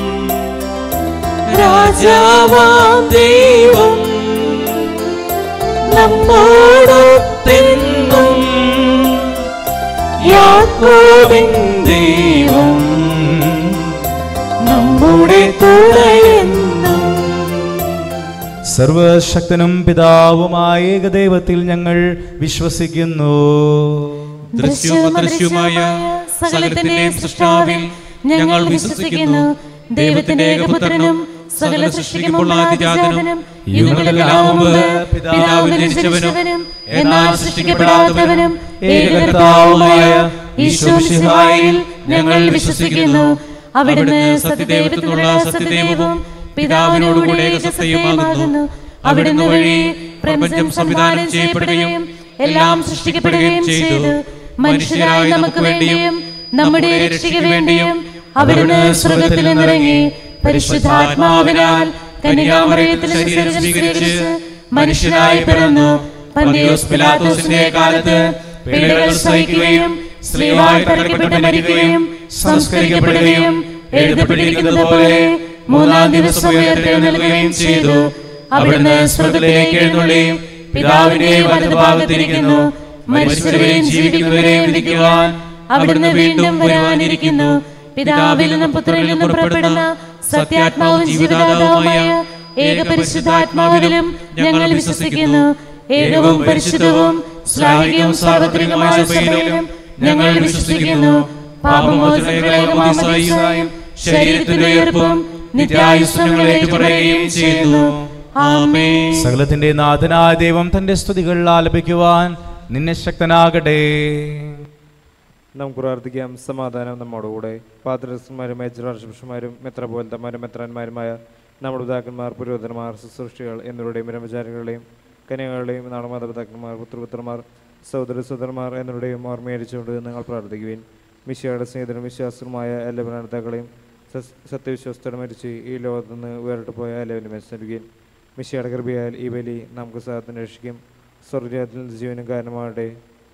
S2: രാജാവാം ദൈവം നമ്മോടൊത്തെന്നും യാക്കോബിൻ ദൈവം നമ്മുടെ തുണയെന്നും
S1: സർവശക്തനും പിതാവുമായ ഏകദൈവത്തിൽ ഞങ്ങൾ വിശ്വസിക്കുന്നു
S2: ദൃശ്യവും അദൃശ്യവുമായ സകലത്തിന്റെയും സൃഷ്ടാവിൽ ഞങ്ങൾ വിശ്വസിക്കുന്നു ദൈവത്തിന്റെ ഏകപുത്രനും സകല സൃഷ്ടിക്കുമ്പോൾ ആദിജാതനും യുഗങ്ങളെല്ലാം മുമ്പ് പിതാവിനെ ജനിച്ചവനും എന്നാൽ സൃഷ്ടിക്കപ്പെടാത്തവനും ഏകകർത്താവുമായ ഈശോമിശിഹായിൽ ഞങ്ങൾ വിശ്വസിക്കുന്നു അവിടുന്ന് സത്യദൈവത്തിനുള്ള സത്യദൈവവും പിതാവിനോടുകൂടെ ഏകസത്യമാകുന്നു അവിടുന്ന് വഴി പ്രപഞ്ചം സംവിധാനം ചെയ്യപ്പെടുകയും എല്ലാം സൃഷ്ടിക്കപ്പെടുകയും ചെയ്തു മനുഷ്യരായി നമുക്ക് വേണ്ടിയും നമ്മുടെ രക്ഷയ്ക്ക് വേണ്ടിയും അവിടുന്ന് സ്വർഗത്തിൽ നിന്നിറങ്ങി പരിശുദ്ധാത്മാവിനാൽ കന്യാമറിയത്തിൽ ശരീരം സ്വീകരിച്ച് മനുഷ്യനായി പിറന്നു പന്തിയോസ് പിലാത്തോസിന്റെ കാലത്ത് പീഡകൾ സഹിക്കുകയും സ്ത്രീയായി തടക്കപ്പെട്ട് മരിക്കുകയും സംസ്കരിക്കപ്പെടുകയും എഴുതപ്പെട്ടിരിക്കുന്നത് പോലെ മൂന്നാം ദിവസം ഉയർത്തെഴുന്നേൽക്കുകയും ചെയ്തു അവിടുന്ന് സ്വർഗത്തിലേക്ക് എഴുന്നള്ളി പിതാവിന്റെ വലതുഭാഗത്തിരിക്കുന്നു മരിച്ചവരെയും ജീവിക്കുന്നവരെയും വിധിക്കുവാൻ അവിടുന്ന് വീണ്ടും വരുവാനിരിക്കുന്നു പിതാവിൽ നിന്നും പുത്രനിൽ നിന്നും പുറപ്പെടുന്ന സത്യാത്മാവും ജീവദാതാവുമായ ഏക പരിശുദ്ധാത്മാവിലും ഞങ്ങൾ വിശ്വസിക്കുന്നു ഏകവും പരിശുദ്ധവും ശ്ലാഘികവും സാർവത്രികമായ സഭയിലും ഞങ്ങൾ വിശ്വസിക്കുന്നു പാപമോചനയും ശരീരത്തിന്റെ ഉയർപ്പും നിത്യായുസ്വങ്ങൾ ഏറ്റുപറയുകയും ചെയ്യുന്നു ആമേൻ
S1: സകലത്തിന്റെ നാഥനായ ദൈവം തന്റെ സ്തുതികൾ ആലപിക്കുവാൻ നിന്നെ ശക്തനാകട്ടെ
S3: നമുക്ക് പ്രാർത്ഥിക്കാം സമാധാനം നമ്മോടുകൂടെ പാത്രസ്മാരും മേജറാർഷിപ്ഷന്മാരും മെത്രപോലത്തമാരും മെത്രാന്മാരുമായ നമ്മുടെ പിതാക്കന്മാർ പുരോഹിതന്മാർ ശുശ്രൂഷികൾ എന്നിവരുടെയും ബ്രഹ്മചാരികളുടെയും കന്യകളുടെയും നാളെ മാതാപിതാക്കന്മാർ പുത്രപുത്രന്മാർ സഹോദര സഹോദരന്മാർ എന്നിവരുടെയും ഓർമ്മയരിച്ചുകൊണ്ട് നിങ്ങൾ പ്രാർത്ഥിക്കുവിൻ മിശയുടെ സ്നേഹിതരും വിശ്വാസവുമായ എല്ലാ ഭരണത്താക്കളെയും സത്യവിശ്വാസത്തോടെ മരിച്ച് ഈ ലോകത്ത് നിന്ന് വേറിട്ട് പോയ എല്ലാവരും മത്സരിക്കുകയും മിശയുടെ കൃപയാൽ ഈ ബലി നമുക്ക് സഹത്തിന് രക്ഷിക്കും സ്വർഗത്തിൽ ജീവനും കാരണമാകട്ടെ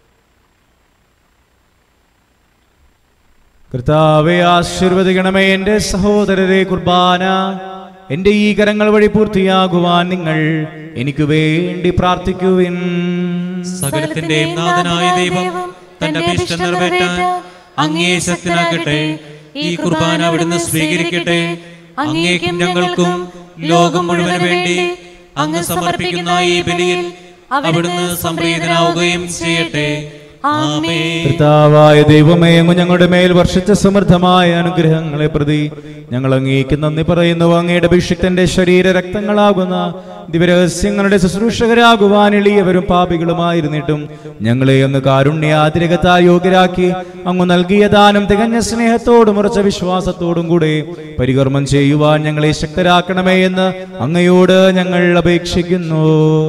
S1: കർത്താവെ ആശീർവദിക്കണമേ എൻ്റെ സഹോദരരെ കുർബാന എൻ്റെ ഈ കരങ്ങൾ വഴി പൂർത്തിയാകുവാൻ നിങ്ങൾ എനിക്ക് വേണ്ടി പ്രാർത്ഥിക്കുവിൻ
S2: സകലത്തിന്റെയും നാഥനായ ദൈവം തന്റെ അഭീഷ്ടം നിറവേറ്റാൻ അങ്ങേ ശക്തനാക്കട്ടെ ഈ കുർബാന അവിടുന്ന് സ്വീകരിക്കട്ടെ അങ്ങേക്കും ഞങ്ങൾക്കും ലോകം മുഴുവന് വേണ്ടി അങ്ങ് സമർപ്പിക്കുന്ന ഈ ബലിയിൽ അവിടുന്ന് സംപ്രീതനാവുകയും ചെയ്യട്ടെ ആമേൻ
S1: കർത്താവായ ദൈവമേ അങ്ങ് ഞങ്ങളുടെ മേൽ വർഷിച്ച സമൃദ്ധമായ അനുഗ്രഹങ്ങളെ പ്രതി ഞങ്ങൾ അങ്ങേക്ക് നന്ദി പറയുന്നു അങ്ങയുടെ അഭിഷിക്തന്റെ ശരീര രക്തങ്ങളാകുന്ന ദിവരഹസ്യങ്ങളുടെ ശുശ്രൂഷകരാകുവാൻ എളിയവരും പാപികളുമായിരുന്നിട്ടും ഞങ്ങളെ അങ്ങ് കാരുണ്യാതിരകത്താൽ യോഗ്യരാക്കി അങ്ങ് നൽകിയ ദാനം തികഞ്ഞ സ്നേഹത്തോടും ഉറച്ച വിശ്വാസത്തോടും കൂടെ പരികർമ്മം ചെയ്യുവാൻ ഞങ്ങളെ ശക്തരാക്കണമേ എന്ന് അങ്ങയോട് ഞങ്ങൾ അപേക്ഷിക്കുന്നു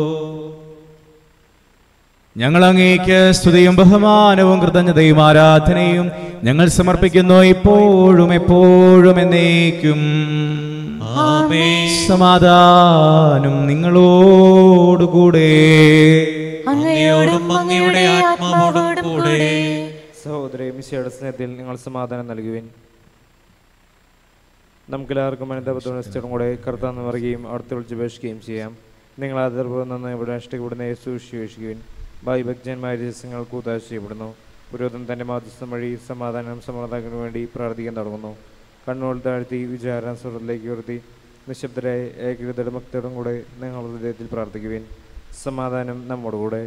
S1: ഞങ്ങൾ അങ്ങേക്ക് സ്തുതിയും ബഹുമാനവും കൃതജ്ഞതയും ആരാധനയും ഞങ്ങൾ സമർപ്പിക്കുന്നു ഇപ്പോഴും എപ്പോഴും എന്നേക്കും
S2: ആമേൻ
S1: സമാധാനം നിങ്ങളോടുകൂടെ
S2: അങ്ങയോടും അങ്ങയുടെ ആത്മാവോടും കൂടെ
S3: സഹോദരി മിശയുടെ സ്നേഹത്തിൽ നിങ്ങൾ സമാധാനം നൽകുവിൻ നമുക്കെല്ലാവർക്കും അനുദപത്തോടും കൂടെ കർത്താന്ന് പറയുകയും അവിടുത്തെ വിളിച്ചപേക്ഷിക്കുകയും ചെയ്യാം നിങ്ങൾ അതിർപ്പുറം നിന്ന് ഇവിടെ ഇഷ്ടപ്പെടുന്ന സൂക്ഷിക്കുവിൻ ഭക്തന്മാർ രഹസ്യങ്ങൾ കൂതാശ ചെയ്യപ്പെടുന്നു പുരോഹിതൻ തന്റെ മാധ്യസ്ഥം വഴി സമാധാനം സമാധാനത്തിന് വേണ്ടി പ്രാർത്ഥിക്കാൻ തുടങ്ങുന്നു കണ്ണുകൾ താഴ്ത്തി വിചാരണ സ്വരത്തിലേക്ക് ഉയർത്തി നിശബ്ദരായ ഏകൃതയുടെ ഭക്തരോടും കൂടെ നിങ്ങൾ ഹൃദയത്തിൽ പ്രാർത്ഥിക്കുവിൻ സമാധാനം നമ്മോടുകൂടെ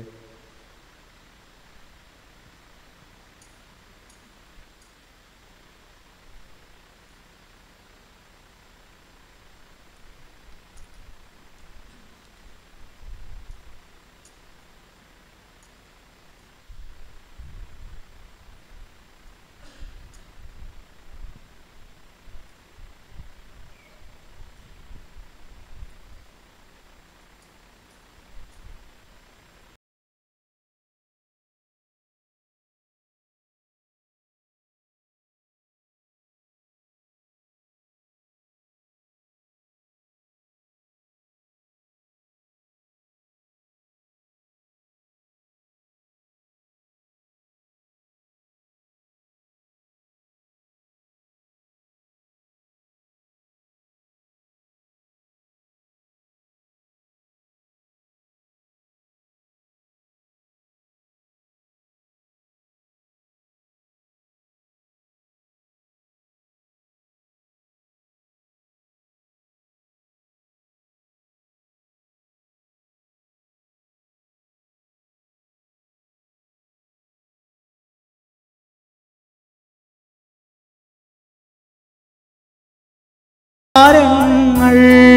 S1: താരങ്ങൾ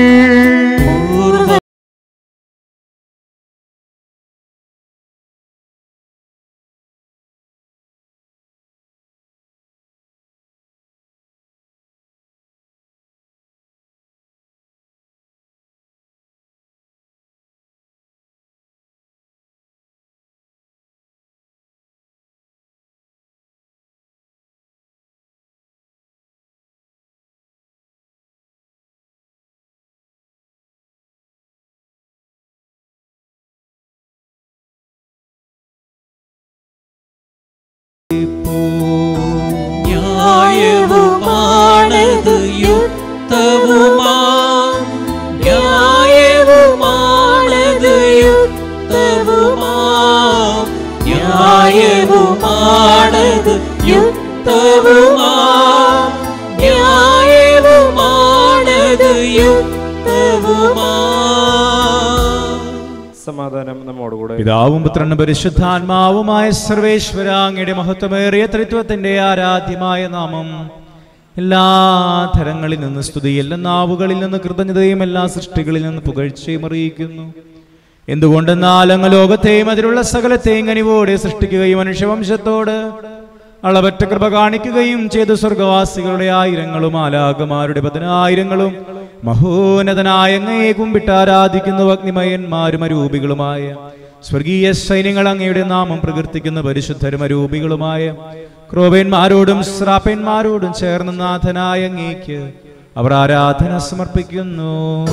S2: ന്യായവുമാണത് യുക്തവുമാ ന്യായവുമാണത് യുക്തവുമാ ന്യായവുമാണത് യുക്തവുമാ ന്യായവുമാണത് യുക്തവുമാ
S3: സമാധാനം നമ്മോടുകൂടെ
S1: പിതാവും പുത്രനും പരിശുദ്ധാത്മാവുമായ സർവേശ്വര അങ്ങയുടെ മഹത്വമേറിയ ത്രിത്വത്തിന്റെ ആരാധ്യമായ നാമം എല്ലാ തരങ്ങളിൽ നിന്ന് സ്തുതി എല്ലാ നാവുകളിൽ നിന്ന് കൃതജ്ഞതയും എല്ലാ സൃഷ്ടികളിൽ നിന്ന് പുകഴ്ചയും അറിയിക്കുന്നു എന്തുകൊണ്ടെന്നാൽ അങ്ങ് ലോകത്തെയും അതിലുള്ള സകലത്തെയും കനിവോടെ സൃഷ്ടിക്കുകയും മനുഷ്യവംശത്തോട് അളവറ്റ കൃപ കാണിക്കുകയും ചെയ്തു സ്വർഗവാസികളുടെ ആയിരങ്ങളും ആലാകമാരുടെ പതിനായിരങ്ങളും മഹോന്നതനായ അങ്ങയെ കുമ്പിട്ട് ആരാധിക്കുന്നു അഗ്നിമയന്മാരും അരൂപികളുമായ സ്വർഗീയ സൈന്യങ്ങൾ അങ്ങയുടെ നാമം പ്രകീർത്തിക്കുന്ന പരിശുദ്ധരും അരൂപികളുമായ ക്രോവേന്മാരോടും ശ്രാപ്പന്മാരോടും ചേർന്ന് നാഥനായ അങ്ങേക്ക് അവർ ആരാധന സമർപ്പിക്കുന്നു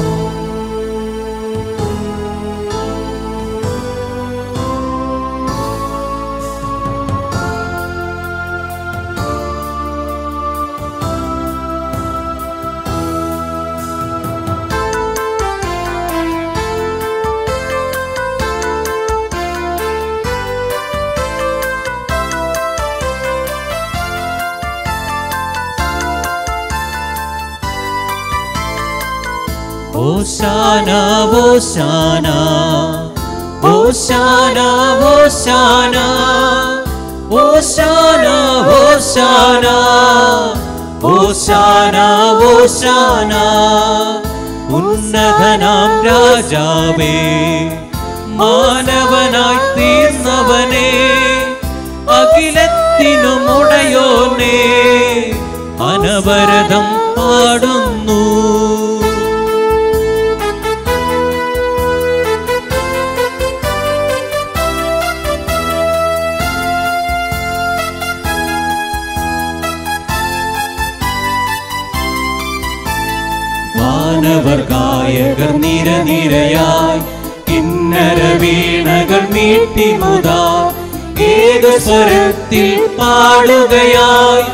S2: ഓശാന ഓശാന ഓശാന ഓശാന ഓശാന ഓശാന ഓശാന ഓശാന ഉന്നതനാം രാജാവേ മാനവനായി തീർന്നവനേ അഖിലത്തിനുമുടയോനേ അനവരതം പാടുന്നു വാനവർ ഗായകർ നിരനിരയായി കിന്നര വീണകൾ മീട്ടി മുതാ ഏകസ്വരത്തിൽ പാടുകയായി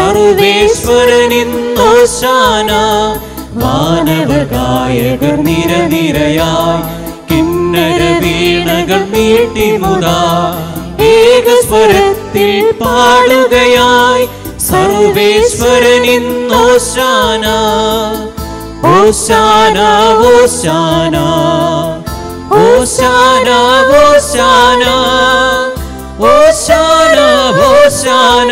S2: സർവേശ്വരനിന്നോശാന വാനവർ ഗായകർ നിരനിരയായി കിന്നര വീണകൾ മീട്ടി മുതാ ഏകസ്വരത്തിൽ പാടുകയായി സർവേശ്വരനിന്നോശാന ഓശാന ഓശാന ഓശാന ഓശാന ഓശാന ഓശാന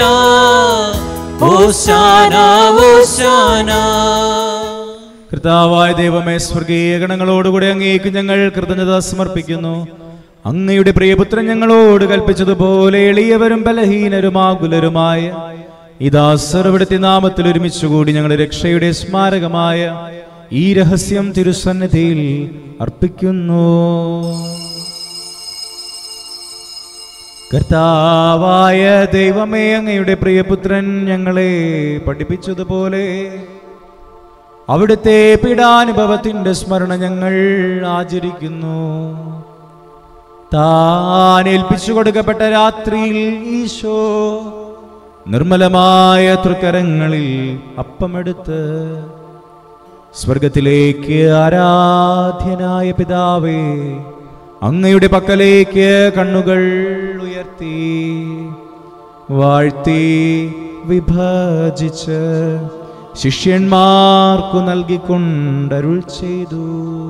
S2: ഓശാന ഓശാന
S1: കർത്താവായ ദൈവമേ സ്വർഗീയ ഗണങ്ങളോടുകൂടെ അങ്ങേക്ക് ഞങ്ങൾ കൃതജ്ഞത സമർപ്പിക്കുന്നു അങ്ങയുടെ പ്രിയപുത്രൻ ഞങ്ങളോട് കൽപ്പിച്ചതുപോലെ എളിയവരും ബലഹീനരുമാകുലരുമായ ഇതാസർവിടുത്തെ നാമത്തിൽ ഒരുമിച്ചുകൂടി ഞങ്ങളുടെ രക്ഷയുടെ സ്മാരകമായ ഈ രഹസ്യം തിരുസന്നിധിയിൽ അർപ്പിക്കുന്നു കർത്താവായ ദൈവമേ അങ്ങയുടെ പ്രിയപുത്രൻ ഞങ്ങളെ പഠിപ്പിച്ചതുപോലെ അവിടുത്തെ പീഡാനുഭവത്തിന്റെ സ്മരണ ഞങ്ങൾ ആചരിക്കുന്നു താൻ ഏൽപ്പിച്ചു കൊടുക്കപ്പെട്ട രാത്രിയിൽ ഈശോ നിർമ്മലമായ തൃക്കരങ്ങളിൽ അപ്പമെടുത്ത് സ്വർഗത്തിലേക്ക് ആരാധ്യനായ പിതാവേ അങ്ങയുടെ പക്കലേക്ക് കണ്ണുകൾ ഉയർത്തി വാഴ്ത്തി വിഭജിച്ച് ശിഷ്യന്മാർക്കു നൽകിക്കൊണ്ടരുൾ ചെയ്തു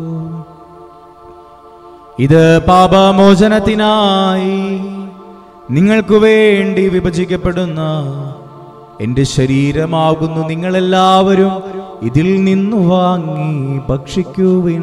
S1: ഇത് പാപമോചനത്തിനായി നിങ്ങൾക്കു വേണ്ടി വിഭജിക്കപ്പെടുന്ന എന്റെ ശരീരമാകുന്നു നിങ്ങളെല്ലാവരും ഇതിൽ നിന്നു വാങ്ങി ഭക്ഷിക്കുവിൻ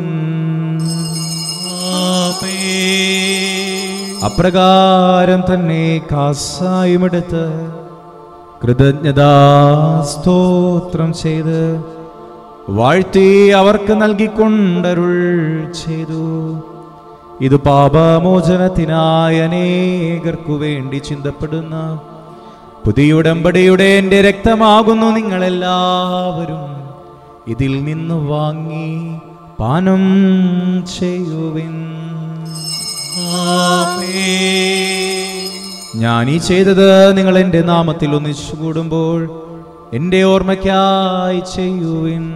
S1: അപ്രകാരം തന്നെ കാസായുമെടുത്ത് കൃതജ്ഞതാ സ്തോത്രം ചെയ്ത് വാഴ്ത്തി അവർക്ക് നൽകിക്കൊണ്ടരുൾ ചെയ്തു ഇത് പാപമോചനത്തിനായി അനേകർക്കു വേണ്ടി ചിന്തപ്പെടുന്ന പുതിയ ഉടമ്പടിയുടെ എൻ്റെ രക്തമാകുന്നു നിങ്ങളെല്ലാവരും ഇതിൽ നിന്ന് വാങ്ങി പാനം ചെയ്യുവിൻ ഞാൻ ഈ ചെയ്തത് നിങ്ങൾ എൻ്റെ നാമത്തിൽ ഒന്നിച്ചു കൂടുമ്പോൾ എൻ്റെ ഓർമ്മയ്ക്കായി ചെയ്യുവിൻ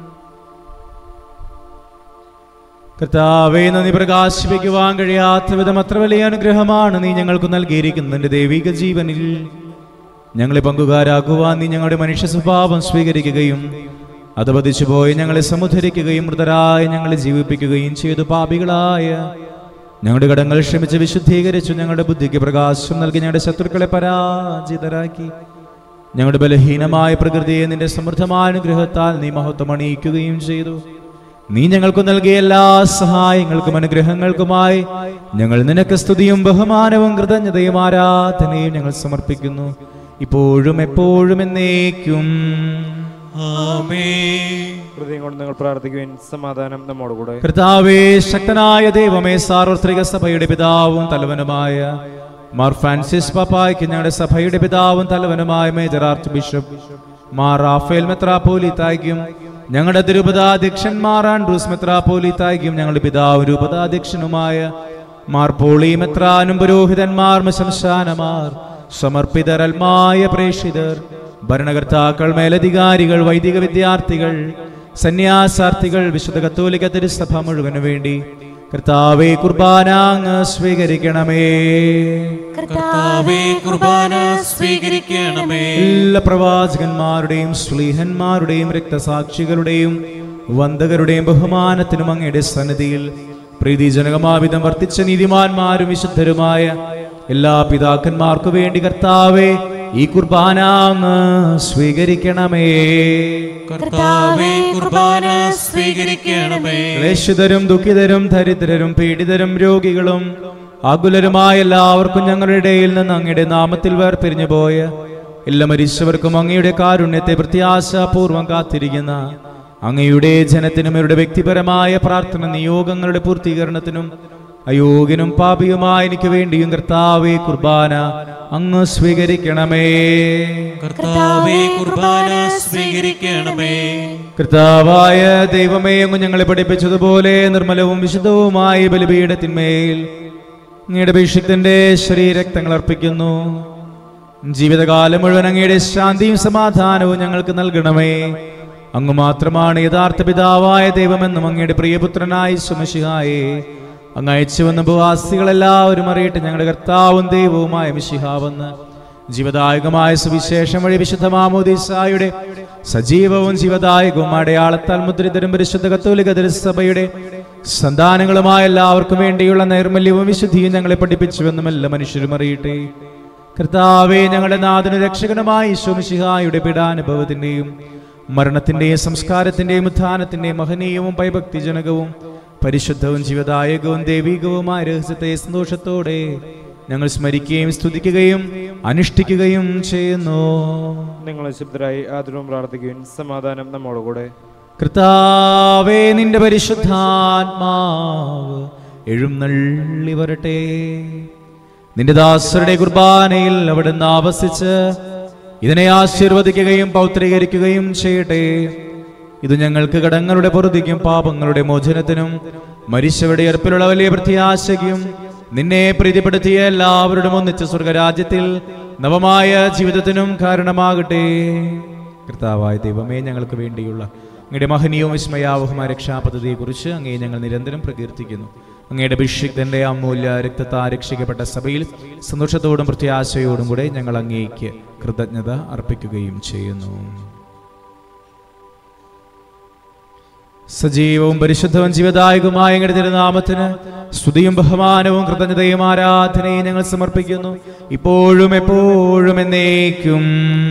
S1: കർത്താവെ നന്ദി പ്രകാശിപ്പിക്കുവാൻ കഴിയാത്ത വിധം അത്ര വലിയ അനുഗ്രഹമാണ് നീ ഞങ്ങൾക്ക് നൽകിയിരിക്കുന്ന എൻ്റെ ദൈവിക ജീവനിൽ ഞങ്ങളെ പങ്കുകാരാക്കുവാൻ നീ ഞങ്ങളുടെ മനുഷ്യ സ്വഭാവം സ്വീകരിക്കുകയും അത് പതിച്ചുപോയി ഞങ്ങളെ സമുദ്ധരിക്കുകയും മൃതരായ ഞങ്ങളെ ജീവിപ്പിക്കുകയും ചെയ്തു പാപികളായ ഞങ്ങളുടെ കടങ്ങൾ ക്ഷമിച്ച് വിശുദ്ധീകരിച്ചു ഞങ്ങളുടെ ബുദ്ധിക്ക് പ്രകാശം നൽകി ഞങ്ങളുടെ ശത്രുക്കളെ പരാജിതരാക്കി ഞങ്ങളുടെ ബലഹീനമായ പ്രകൃതിയെ നിന്റെ സമൃദ്ധമായ അനുഗ്രഹത്താൽ നീ മഹത്വം അണിയിക്കുകയും ചെയ്തു നീ ഞങ്ങൾക്ക് നൽകിയ എല്ലാ സഹായങ്ങൾക്കും അനുഗ്രഹങ്ങൾക്കുമായി ഞങ്ങൾ നിനക്ക് സ്തുതിയും ബഹുമാനവും കൃതജ്ഞതയും ആരാധനയും ഞങ്ങൾ സമർപ്പിക്കുന്നു ഇപ്പോഴും എപ്പോഴും എന്നേക്കും
S3: ഹൃദയം കൊണ്ട് നിങ്ങൾ പ്രാർത്ഥിക്കുവിൻ സമാധാനം നമ്മോടുകൂടെ
S1: കർത്താവേ ശക്തനായ ദൈവമേ സാർവത്രിക സഭയുടെ പിതാവും തലവനുമായ മാർ ഫ്രാൻസിസ് പാപ്പായ്ക്ക് ഞങ്ങളുടെ സഭയുടെ പിതാവും തലവനുമായ major archbishop Mar Raphael മെത്രാപോലിത്തായ്ക്കും ഞങ്ങളുടെ തിരുപതാധ്യക്ഷന്മാർ ആൻഡ്രൂസ് മെത്രാപോലിത്തായ്ക്കും ഞങ്ങളുടെ പിതാവ് രൂപതാധ്യക്ഷനുമായ മാർ പോളി മെത്രാനും പുരോഹിതന്മാർ ശംശാനമാർ സമർപ്പിതരൽമായ പ്രേക്ഷിതർ ഭരണകർത്താക്കൾ മേലധികാരികൾ വൈദിക വിദ്യാർത്ഥികൾ സന്യാസാർത്ഥികൾ വിശുദ്ധ കത്തോലിക്ക തിരുസഭ മുഴുവനു വേണ്ടി കർത്താവെ കുർബാന അങ്ങ് സ്വീകരിക്കണമേ
S2: കർത്താവേ കുർബാന സ്വീകരിക്കണമേ
S1: എല്ലാ പ്രവാചകന്മാരുടെയും സ്ലീഹന്മാരുടെയും രക്തസാക്ഷികളുടെയും വന്ദകരുടെയും ബഹുമാനത്തിനും അങ്ങയുടെ സന്നിധിയിൽ പ്രീതിജനകമാവിധം വർത്തിച്ച നീതിമാന്മാരും വിശുദ്ധരുമായ എല്ലാ പിതാക്കന്മാർക്കു വേണ്ടി കർത്താവെ ഈ കുർബാന അങ്ങ് സ്വീകരിക്കണമേ
S2: കർത്താവേ കുർബാന സ്വീകരിക്കണമേ
S1: ക്ലേശിതരും ദുഃഖിതരും ദരിദ്രരും പീഡിതരും രോഗികളും ആകുലരുമായ എല്ലാവർക്കും ഞങ്ങളുടെ ഇടയിൽ നിന്ന് അങ്ങയുടെ നാമത്തിൽ വേർപിരിഞ്ഞു പോയ എല്ലാ മരിച്ചവർക്കും അങ്ങയുടെ കാരുണ്യത്തെ പ്രത്യാശാപൂർവം കാത്തിരിക്കുന്ന അങ്ങയുടെ ജനത്തിനും ഇവരുടെ വ്യക്തിപരമായ പ്രാർത്ഥന നിയോഗങ്ങളുടെ പൂർത്തീകരണത്തിനും അയോഗ്യനും പാപിയുമായ എനിക്ക് വേണ്ടിയും കർത്താവേ കുർബാന അങ്ങ് സ്വീകരിക്കണമേ
S2: കർത്താവേ കുർബാന സ്വീകരിക്കണമേ
S1: കർത്താവായ ദൈവമേ അങ്ങ് ഞങ്ങളെ പഠിപ്പിച്ചതുപോലെ നിർമ്മലവും വിശുദ്ധവുമായ ബലിപീഠത്തിന്മേൽ അങ്ങയുടെ അഭിഷിക്തന്റെ ശരീരക്തങ്ങൾ അർപ്പിക്കുന്നു ജീവിതകാലം മുഴുവൻ അങ്ങയുടെ ശാന്തിയും സമാധാനവും ഞങ്ങൾക്ക് നൽകണമേ അങ്ങ് മാത്രമാണ് യഥാർത്ഥ പിതാവായ ദൈവമെന്നും അങ്ങയുടെ പ്രിയപുത്രനായ സുമശിഹായെ അങ്ങ് അയച്ചുവന്ന ഉപവാസികളെല്ലാവരും അറിയട്ടെ ഞങ്ങളുടെ കർത്താവും ദൈവവുമായ മിശിഹാവെന്ന് ജീവദായകമായ സുവിശേഷം വഴി വിശുദ്ധ മാമോദീസായുടെ സജീവവും ജീവദായകവും അടയാളത്താൽ മുദ്രിതരും പരിശുദ്ധ കത്തോലിക ദരിസഭയുടെ സന്താനങ്ങളുമായ എല്ലാവർക്കും വേണ്ടിയുള്ള നൈർമല്യവും വിശുദ്ധിയും ഞങ്ങളെ പഠിപ്പിച്ചുവെന്നും എല്ലാ മനുഷ്യരും അറിയട്ടെ കർത്താവെ ഞങ്ങളുടെ നാഥന രക്ഷകനുമായ ഈശോമിശിഹായുടെ പീഡാനുഭവത്തിന്റെയും മരണത്തിന്റെയും സംസ്കാരത്തിന്റെയും ഉത്ഥാനത്തിന്റെയും മഹനീയവും ഭയഭക്തിജനകവും പരിശുദ്ധവും ജീവദായകവും ദൈവികവുമായ രഹസ്യത്തെ സന്തോഷത്തോടെ ഞങ്ങൾ സ്മരിക്കുകയും സ്തുതിക്കുകയും അനുഷ്ഠിക്കുകയും ചെയ്യുന്നു
S3: നിങ്ങൾ ശുദ്ധരായി ആദരവും പ്രാർത്ഥിക്കുകയും സമാധാനം നമ്മോടുകൂടെ
S1: കർത്താവേ നിന്റെ പരിശുദ്ധാത്മാവ് എഴുന്നള്ളി വരട്ടെ നിന്റെ ദാസരുടെ കുർബാനയിൽ അവിടുന്ന് ആവസിച്ച് ഇതിനെ ആശീർവദിക്കുകയും പൗത്രീകരിക്കുകയും ചെയ്യട്ടെ ഇത് ഞങ്ങൾക്ക് കടങ്ങളുടെ പൊറുതിക്കും പാപങ്ങളുടെ മോചനത്തിനും മരിച്ചവരുടെ ഏർപ്പിലുള്ള വലിയ പ്രത്യാശയ്ക്കും നിന്നെ പ്രീതിപ്പെടുത്തിയ എല്ലാവരുടെയും ഒന്നിച്ച സ്വർഗരാജ്യത്തിൽ നവമായ ജീവിതത്തിനും കാരണമാകട്ടെ കർത്താവായ ദൈവമേ ഞങ്ങൾക്ക് വേണ്ടിയുള്ള അങ്ങയുടെ മഹനീയവും വിസ്മയാവഹമായ രക്ഷാപദ്ധതിയെക്കുറിച്ച് അങ്ങേ ഞങ്ങൾ നിരന്തരം പ്രകീർത്തിക്കുന്നു അങ്ങയുടെ അഭിഷിക്തന്റെ അമൂല്യ രക്തത്താ രക്ഷിക്കപ്പെട്ട സഭയിൽ സന്തോഷത്തോടും പ്രത്യാശയോടും കൂടെ ഞങ്ങൾ അങ്ങേക്ക് കൃതജ്ഞത അർപ്പിക്കുകയും ചെയ്യുന്നു സജീവവും പരിശുദ്ധവും ജീവദായകവുമായ അങ്ങയുടെ തിരുനാമത്തിന് സ്തുതിയും ബഹുമാനവും കൃതജ്ഞതയും ആരാധനയും ഞങ്ങൾ സമർപ്പിക്കുന്നു ഇപ്പോഴും എപ്പോഴും എന്നേക്കും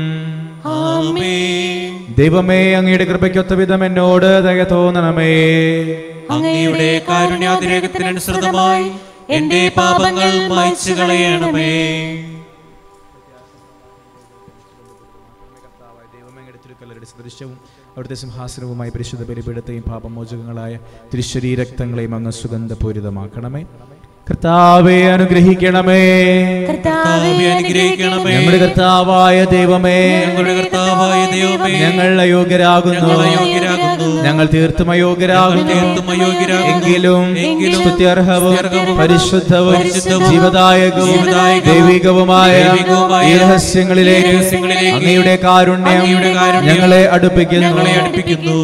S2: ആമേൻ
S1: ദൈവമേ അങ്ങയുടെ കൃപയ്ക്കൊത്ത വിധം എന്നോട് ദയ തോന്നണമേ
S2: അങ്ങയുടെ കാരുണ്യാതിരേകത്തിനനുസൃതമായി എന്റെ പാപങ്ങൾ മായ്ച്ചു കളയണമേ
S1: ദൃശ്യവും അവിടുത്തെ സിംഹാസനവുമായി പരിശുദ്ധ ബലിപീഠത്തെയും പാപമോചകങ്ങളായ തിരുശരീരക്തങ്ങളെയും അങ്ങ് സുഗന്ധപൂരിതമാക്കണമേ കർത്താവെ അനുഗ്രഹിക്കണമേ
S2: കർത്താവേ അനുഗ്രഹിക്കണമേ
S1: നമ്മുടെ കർത്താവായ ദൈവമേ
S2: ഞങ്ങളുടെ കർത്താവായ ദൈവമേ
S1: ഞങ്ങൾ അയോഗ്യരാകുന്നു
S2: ഞങ്ങൾ അയോഗ്യരാകുന്നു.
S1: ഞങ്ങൾ തീർത്തും അയോഗ്യരാകുന്നു
S2: തീർത്തും അയോഗ്യരാകുന്നു.
S1: എങ്കിലും
S2: എങ്കിലും
S1: സ്തുത്യർഹവും
S2: സ്തുത്യർഹവും
S1: പരിശുദ്ധവും
S2: പരിശുദ്ധവും
S1: ജീവദായകവും
S2: ജീവദായകവും
S1: ദൈവികവുമായ
S2: ദൈവികവുമായ
S1: ഈ രഹസ്യങ്ങളിലേക്ക്
S2: ഈ രഹസ്യങ്ങളിലേക്ക്
S1: അങ്ങയുടെ കാരുണ്യം
S2: അങ്ങയുടെ കാരുണ്യം
S1: ഞങ്ങളെ അടുപ്പിക്കുന്നു
S2: ഞങ്ങളെ അടുപ്പിക്കുന്നു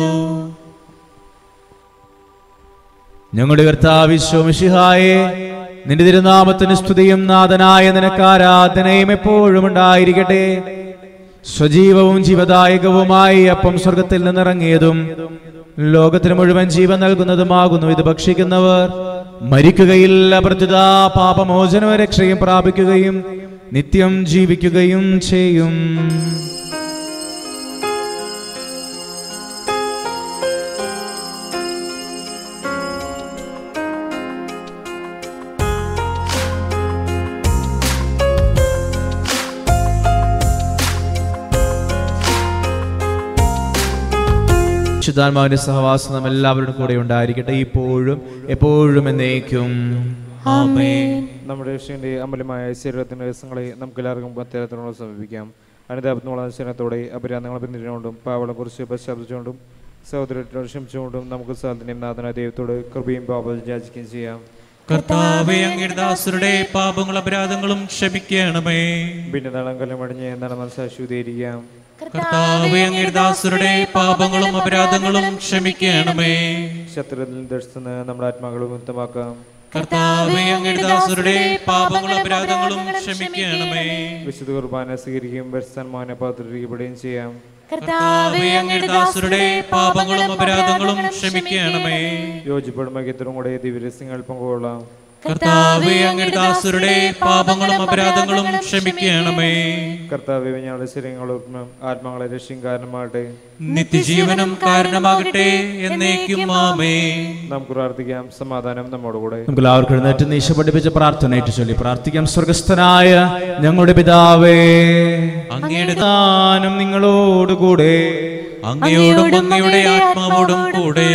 S1: ഞങ്ങളുടെ കർത്താവിശ്വമിഷിഹായെ നിന്റെ തിരുനാമത്തിന് സ്തുതിയും നാഥനായ നിനക്ക് ആരാധനയും എപ്പോഴും ഉണ്ടായിരിക്കട്ടെ സ്വജീവവും ജീവദായകവുമായി അപ്പം സ്വർഗത്തിൽ നിന്നിറങ്ങിയതും ലോകത്തിന് മുഴുവൻ ജീവൻ നൽകുന്നതുമാകുന്നു ഇത് ഭക്ഷിക്കുന്നവർ മരിക്കുകയില്ല പ്രത്യുത പാപമോചനവും രക്ഷയും പ്രാപിക്കുകയും നിത്യം ജീവിക്കുകയും ചെയ്യും വിശുദ്ധാത്മാവിന്റെ സഹവാസം നാം എല്ലാവരുടെ കൂടെ ഉണ്ടായിരിക്കട്ടെ ഇപ്പോഴും എപ്പോഴും എന്നേക്കും
S2: ആമേൻ
S3: നമ്മുടെ രക്ഷയുടെ അമലമായ ശരീരത്തിന്റെ രസങ്ങളെ നമുക്ക് എല്ലാവർക്കും അത്യാരത്തിനോട് സമീപിക്കാം അനുതാപത്തിനുള്ള ശരണത്തോടെ അപരാധങ്ങളെ പിന്തിരിഞ്ഞുകൊണ്ടും പാവളെ കുറിച്ച് പശ്ചാത്തലിച്ചുകൊണ്ടും സഹോദരത്തിനോട് ക്ഷമിച്ചുകൊണ്ടും നമുക്ക് സാധനയും നാഥനായ ദൈവത്തോട് കൃപയും പാപം യാചിക്കുകയും ചെയ്യാം
S2: കർത്താവേ അങ്ങയുടെ ദാസരുടെ പാപങ്ങളും അപരാധങ്ങളും ക്ഷമിക്കണമേ
S3: പിന്നെ നളം കല്ലമടിഞ്ഞ് നടന്ന ശാശ്വതീകരിക്കാം
S2: കർത്താവേ അങ്ങയുടെ ദാസരുടെ പാപങ്ങളും അപരാധങ്ങളും ക്ഷമിക്കണമേ
S3: ശത്രുവിൽ ദർശിന്ന് നമ്മുടെ ആത്മാക്കളെ മുക്തമാക്കാം
S2: കർത്താവേ അങ്ങയുടെ ദാസരുടെ പാപങ്ങളും അപരാധങ്ങളും ക്ഷമിക്കണമേ
S3: വിശുദ്ധ കുർബാന സ്വീകരിക്കുകയും ബർസ്ഥാൻമാനെ പാത്രീകപ്പെടുകയും ചെയ്യാം
S2: കർത്താവേ അങ്ങയുടെ ദാസരുടെ പാപങ്ങളും അപരാധങ്ങളും ക്ഷമിക്കണമേ
S3: യോജിപ്പെടും മകത്തിലും കൂടെ ദിവ്യരസ്യങ്ങൾ പങ്കുകൊള്ളാം
S2: കർത്താവെ അങ്ങയുടെ ദാസരുടെ പാപങ്ങളും അപരാധങ്ങളും ക്ഷമിക്കണമേ
S3: കർത്താവ് ഞങ്ങളുടെ ശരീരങ്ങളും ആത്മാക്കളെ രക്ഷിക്കും കാരണമാകട്ടെ
S2: നിത്യജീവനം കാരണമാകട്ടെ എന്നേക്കും ആമേ
S3: നമുക്ക് പ്രാർത്ഥിക്കാം സമാധാനം നമ്മോടുകൂടെ
S1: നമുക്ക് എല്ലാവർക്കും എഴുന്നേറ്റ് നീശ പഠിപ്പിച്ച പ്രാർത്ഥന ഏറ്റു ചൊല്ലി പ്രാർത്ഥിക്കാം സ്വർഗസ്ഥനായ ഞങ്ങളുടെ പിതാവേ
S2: അങ്ങയുടെ
S1: ദാനം നിങ്ങളോടുകൂടെ
S2: അങ്ങയോടും അങ്ങയുടെ ആത്മാവോടും കൂടെ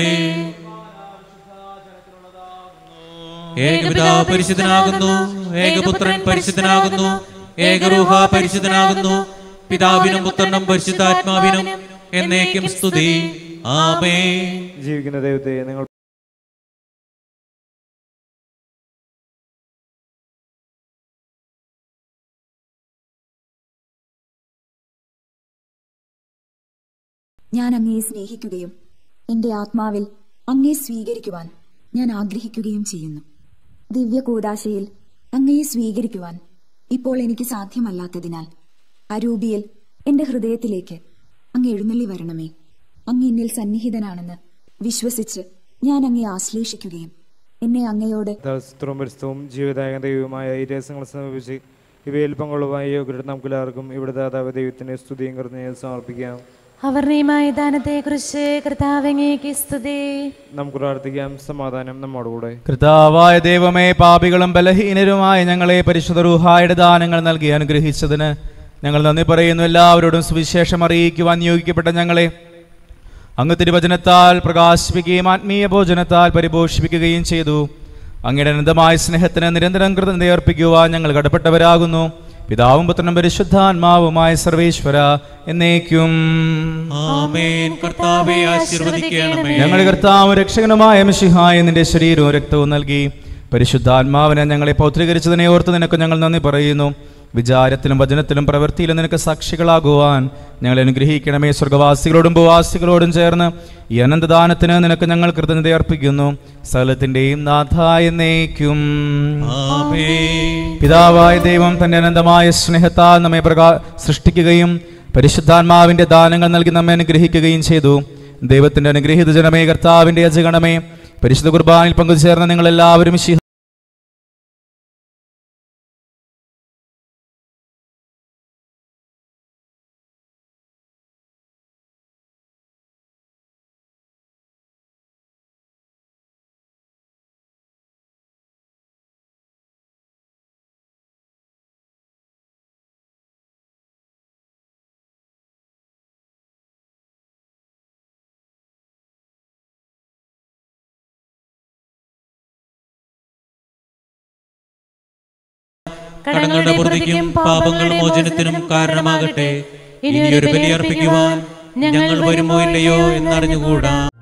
S2: ഏകപിതാവ് പരിശുദ്ധനാകുന്നു ഏകപുത്രൻ പരിശുദ്ധനാകുന്നു ഏകരൂഹ പരിശുദ്ധനാകുന്നു പിതാവിനും പുത്രനും പരിശുദ്ധാത്മാവിനും എന്നേക്കും സ്തുതി ആമേ
S3: ജീവിക്കുന്ന ദൈവത്തെ നിങ്ങൾ
S6: ഞാൻ അങ്ങയെ സ്നേഹിക്കുകയും എന്റെ ആത്മാവിൽ അങ്ങയെ സ്വീകരിക്കുവാൻ ഞാൻ ആഗ്രഹിക്കുകയും ചെയ്യുന്നു ദിവ്യ കൂടാശയിൽ അങ്ങയെ സ്വീകരിക്കുവാൻ ഇപ്പോൾ എനിക്ക് സാധ്യമല്ലാത്തതിനാൽ അരൂപിയിൽ എന്റെ ഹൃദയത്തിലേക്ക് അങ്ങ് എഴുന്നള്ളി വരണമേ അങ്ങ് എന്നിൽ സന്നിഹിതനാണെന്ന് വിശ്വസിച്ച് ഞാൻ അങ്ങയെ ആശ്ലേഷിക്കുകയും എന്നെ അങ്ങയോട്
S3: ദാസത്വവും പരിസ്ഥവും ജീവദായക ദൈവവുമായ ഈ രഹസ്യങ്ങൾ സമീപിച്ച് ഇവയിൽ പങ്കുള്ളവായ യോഗ്യരുടെ നമുക്ക് എല്ലാവർക്കും ഇവിടെ ദാതാവ് ദൈവത്തിന് സ്തുതിയും കൃതജ്ഞതയും സമർപ്പിക്കാം
S7: അവർണീയമായ ദാനത്തെക്കുറിച്ച് കർത്താവങ്ങേക്ക് സ്തുതി
S3: നമുക്ക് പ്രാർത്ഥിക്കാം സമാധാനം നമ്മോടുകൂടെ
S1: കർത്താവായ ദൈവമേ പാപികളും ബലഹീനരുമായ ഞങ്ങളെ പരിശുദ്ധ റൂഹായുടെ ദാനങ്ങൾ നൽകി അനുഗ്രഹിച്ചതിന് ഞങ്ങൾ നന്ദി പറയുന്നു എല്ലാവരോടും സുവിശേഷം അറിയിക്കുവാൻ നിയോഗിക്കപ്പെട്ട ഞങ്ങളെ അങ്ങ് തിരുവചനത്താൽ പ്രകാശിപ്പിക്കുകയും ആത്മീയ ഭോജനത്താൽ പരിപോഷിപ്പിക്കുകയും ചെയ്തു അങ്ങയുടെ അനന്തമായ സ്നേഹത്തിന് നിരന്തരം കൃതജ്ഞത അർപ്പിക്കുവാൻ ഞങ്ങൾ കടപ്പെട്ടവരാകുന്നു പിതാവും പുത്രനും പരിശുദ്ധാത്മാവുമായ സർവേശ്വര എന്നേക്കും
S2: ആമേൻ കർത്താവെ ആശീർവദിക്കണമേ
S1: ഞങ്ങൾ കർത്താവ് രക്ഷകനുമായ മിശിഹായ നിന്റെ ശരീരവും രക്തവും നൽകി പരിശുദ്ധാത്മാവിനെ ഞങ്ങളെ പൗത്രീകരിച്ചതിനെ ഓർത്ത് നിനക്ക് ഞങ്ങൾ നന്ദി പറയുന്നു വിചാരത്തിലും വചനത്തിലും പ്രവൃത്തിയിലും നിനക്ക് സാക്ഷികളാകുവാൻ ഞങ്ങളെ അനുഗ്രഹിക്കണമേ സ്വർഗവാസികളോടും ഭൂവാസികളോടും ചേർന്ന് ഈ അനന്തദാനത്തിന് നിനക്ക് ഞങ്ങൾ കൃതജ്ഞത അർപ്പിക്കുന്നു സകലത്തിൻ്റെയും നാഥായ എന്നേക്കും
S2: ആമേൻ
S1: പിതാവായ ദൈവം തന്റെ അനന്തമായ സ്നേഹത്താൽ നമ്മെ പ്രകാ സൃഷ്ടിക്കുകയും പരിശുദ്ധാത്മാവിന്റെ ദാനങ്ങൾ നൽകി നമ്മെ അനുഗ്രഹിക്കുകയും ചെയ്തു ദൈവത്തിന്റെ അനുഗ്രഹീത ജനമേ കർത്താവിന്റെ അജഗണമേ പരിശുദ്ധ കുർബാനിൽ പങ്കുചേർന്ന നിങ്ങൾ എല്ലാവരും ശിഹ
S2: കടങ്ങളുടെ പൂർത്തിക്കും പാപങ്ങളുടെ മോചനത്തിനും കാരണമാകട്ടെ ഇനിയൊരു ബലിയർപ്പിക്കുവാൻ ഞങ്ങൾ വരുമോ ഇല്ലയോ എന്നറിഞ്ഞുകൂടാ